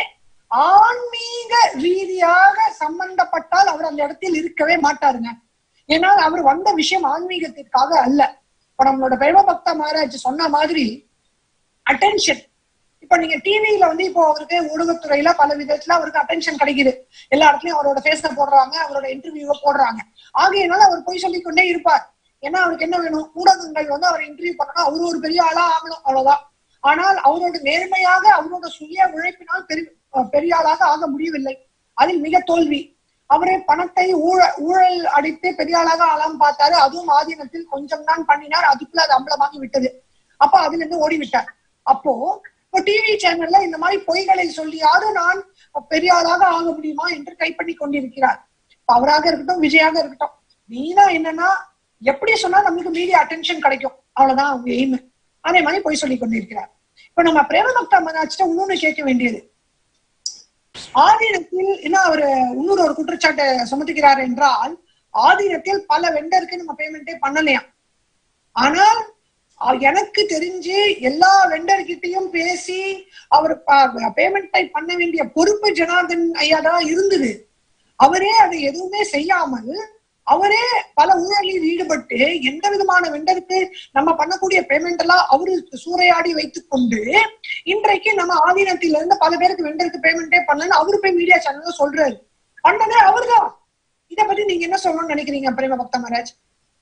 ஆன்மீக ரீதியாக சம்பந்தப்பட்டால் அவர் அந்த இடத்தில் இருக்கவே மாட்டாருங்க ஏன்னா அவர் வந்த விஷயம் ஆன்மீகத்திற்காக அல்ல இப்ப நம்மளோட பிரேமபக்த மகாராஜ் சொன்ன மாதிரி அட்டென்ஷன் இப்ப நீங்க டிவியில வந்து இப்போ அவருக்கு ஊடகத்துறையில பல விதத்துல அவருக்கு அட்டென்ஷன் கிடைக்குது எல்லா இடத்துலயும் அவரோட ஃபேஸ போடுறாங்க அவரோட இன்டர்வியூவை போடுறாங்க ஆகையினால அவர் போய் சொல்லிக் கொண்டே இருப்பார் ஏன்னா அவருக்கு என்ன வேணும் ஊடகங்கள் வந்து அவர் இன்டர்வியூ பண்ணணும் அவரு ஒரு பெரிய ஆளா ஆகணும் அவ்வளவுதான் ஆனால் அவரோட நேர்மையாக அவரோட சுய உழைப்பினால் பெரிய பெரிய ஆளாக ஆக முடியவில்லை அதில் மிக தோல்வி அவரே பணத்தை ஊழ ஊழல் அடித்து பெரிய ஆளாக ஆளாம் பார்த்தாரு அதுவும் ஆதீனத்தில் கொஞ்சம் தான் பண்ணினார் அதுக்குள்ள அது அம்பலமாகி விட்டது அப்ப அதுல இருந்து ஓடி விட்டார் அப்போ இப்போ டிவி சேனல்ல இந்த மாதிரி பொய்களை சொல்லியாவது நான் பெரிய ஆளாக ஆக முடியுமா என்று கை பண்ணி கொண்டிருக்கிறார் இப்ப அவராக இருக்கட்டும் விஜயாக இருக்கட்டும் நீனா என்னன்னா எப்படி சொன்னா நம்மளுக்கு மீடியா அட்டென்ஷன் கிடைக்கும் அவ்வளவுதான் அவங்க எய்ம் அதே மாதிரி பொய் சொல்லி கொண்டிருக்கிறார் இப்ப நம்ம பிரேமபக்தா மனாச்சிட்ட இன்னொன்னு கேட்க வேண்டியது ஆதீனத்தில் என்ன அவர் இன்னொரு ஒரு குற்றச்சாட்டை சுமத்துகிறார் என்றால் ஆதீனத்தில் பல வெண்டருக்கு நம்ம பேமெண்டே பண்ணலையாம் ஆனால் அ- எனக்கு தெரிஞ்சு எல்லா வெண்டர்கிட்டையும் பேசி அவர் பேமெண்ட்டை பண்ண வேண்டிய பொறுப்பு ஜனார்தன் ஐயா தான் இருந்தது அவரே அதை எதுவுமே செய்யாமல் அவரே பல ஊழலில் ஈடுபட்டு எந்த விதமான வெண்டருக்கு நம்ம பண்ணக்கூடிய பேமெண்ட் எல்லாம் அவரு சூறையாடி வைத்துக் கொண்டு இன்றைக்கு நம்ம ஆதீனத்தில இருந்து பல பேருக்கு வெண்டருக்கு பேமெண்டே பண்ணலன்னு அவரு போய் மீடியா சேனல்ல சொல்றாரு பண்ணதே அவர்தான் இத பத்தி நீங்க என்ன சொல்லணும்னு நினைக்கிறீங்க பிரேம பக்த மகாராஜ்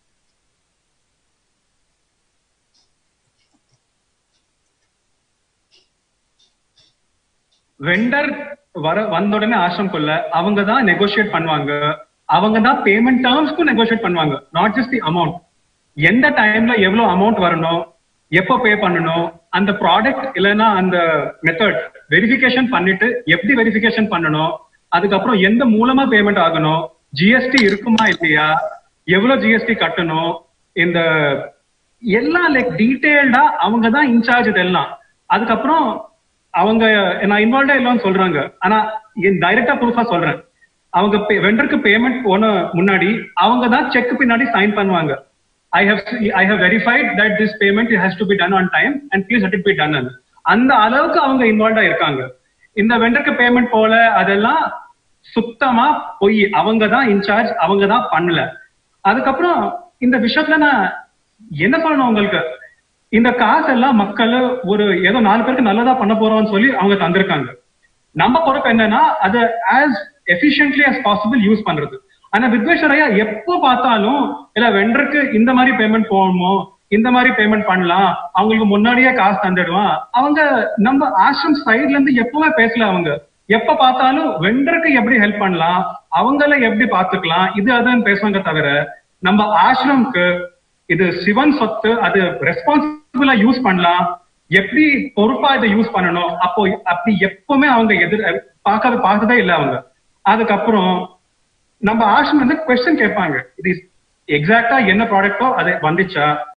வெண்டர் வர வந்த உடனே ஆசிரம் கொள்ள அவங்க தான் நெகோஷியேட் பண்ணுவாங்க அவங்க தான் பேமெண்ட் டேர்ம்ஸ்க்கும் நெகோஷியேட் பண்ணுவாங்க நாட் ஜஸ்ட் தி அமௌண்ட் எந்த டைம்ல எவ்வளவு அமௌண்ட் வரணும் எப்போ பே பண்ணணும் அந்த ப்ராடக்ட் இல்லைன்னா அந்த மெத்தட் வெரிஃபிகேஷன் பண்ணிட்டு எப்படி வெரிஃபிகேஷன் பண்ணணும் அதுக்கப்புறம் எந்த மூலமா பேமெண்ட் ஆகணும் ஜிஎஸ்டி இருக்குமா இல்லையா எவ்வளவு ஜிஎஸ்டி கட்டணும் இந்த எல்லாம் லைக் டீடைல்டா அவங்க தான் இன்சார்ஜ் இதெல்லாம் அதுக்கப்புறம் அவங்க நான் இன்வால்வ்டா இல்லைன்னு சொல்றாங்க ஆனா டைரக்டா ப்ரூஃபா சொல்றேன் அவங்க வெண்டருக்கு பேமெண்ட் போன முன்னாடி அவங்க தான் செக் பின்னாடி சைன் பண்ணுவாங்க I have I have verified that this payment has to be done on time and please let it be done அந்த அளவுக்கு அவங்க இன்வால்வ்டா இருக்காங்க இந்த வெண்டருக்கு பேமெண்ட் போல அதெல்லாம் சுத்தமா பொய் அவங்க தான் இன்சார்ஜ் அவங்க தான் பண்ணல அதுக்கப்புறம் இந்த விஷயத்துல நான் என்ன சொல்லணும் உங்களுக்கு இந்த காசு எல்லாம் மக்கள் ஒரு ஏதோ நாலு பேருக்கு நல்லதா பண்ண போறோம்னு சொல்லி அவங்க தந்திருக்காங்க நம்ம பொறுப்பு என்னன்னா அதை as efficiently as possible use பண்றது ஆனா வித்வேஸ்வரையா எப்போ பார்த்தாலும் இல்ல வெண்டருக்கு இந்த மாதிரி பேமெண்ட் போகணுமோ இந்த மாதிரி பேமெண்ட் பண்ணலாம் அவங்களுக்கு முன்னாடியே காசு தந்துடுவான் அவங்க நம்ம ஆசிரம் சைட்ல இருந்து எப்பவுமே பேசல அவங்க எப்ப பார்த்தாலும் வெண்டருக்கு எப்படி ஹெல்ப் பண்ணலாம் அவங்கள எப்படி பாத்துக்கலாம் இது அதுன்னு பேசுவாங்க தவிர நம்ம ஆசிரம்க்கு இது சிவன் சொத்து அது ரெஸ்பான்சிபிளா யூஸ் பண்ணலாம் எப்படி பொறுப்பா இதை யூஸ் பண்ணணும் அப்போ அப்படி எப்பவுமே அவங்க எதிர் பார்க்காத பார்த்ததே இல்லை அவங்க அதுக்கப்புறம் நம்ம ஆசிரம் வந்து கொஸ்டின் கேட்பாங்க இது எக்ஸாக்டா என்ன ப்ராடக்டோ அது வந்துச்சா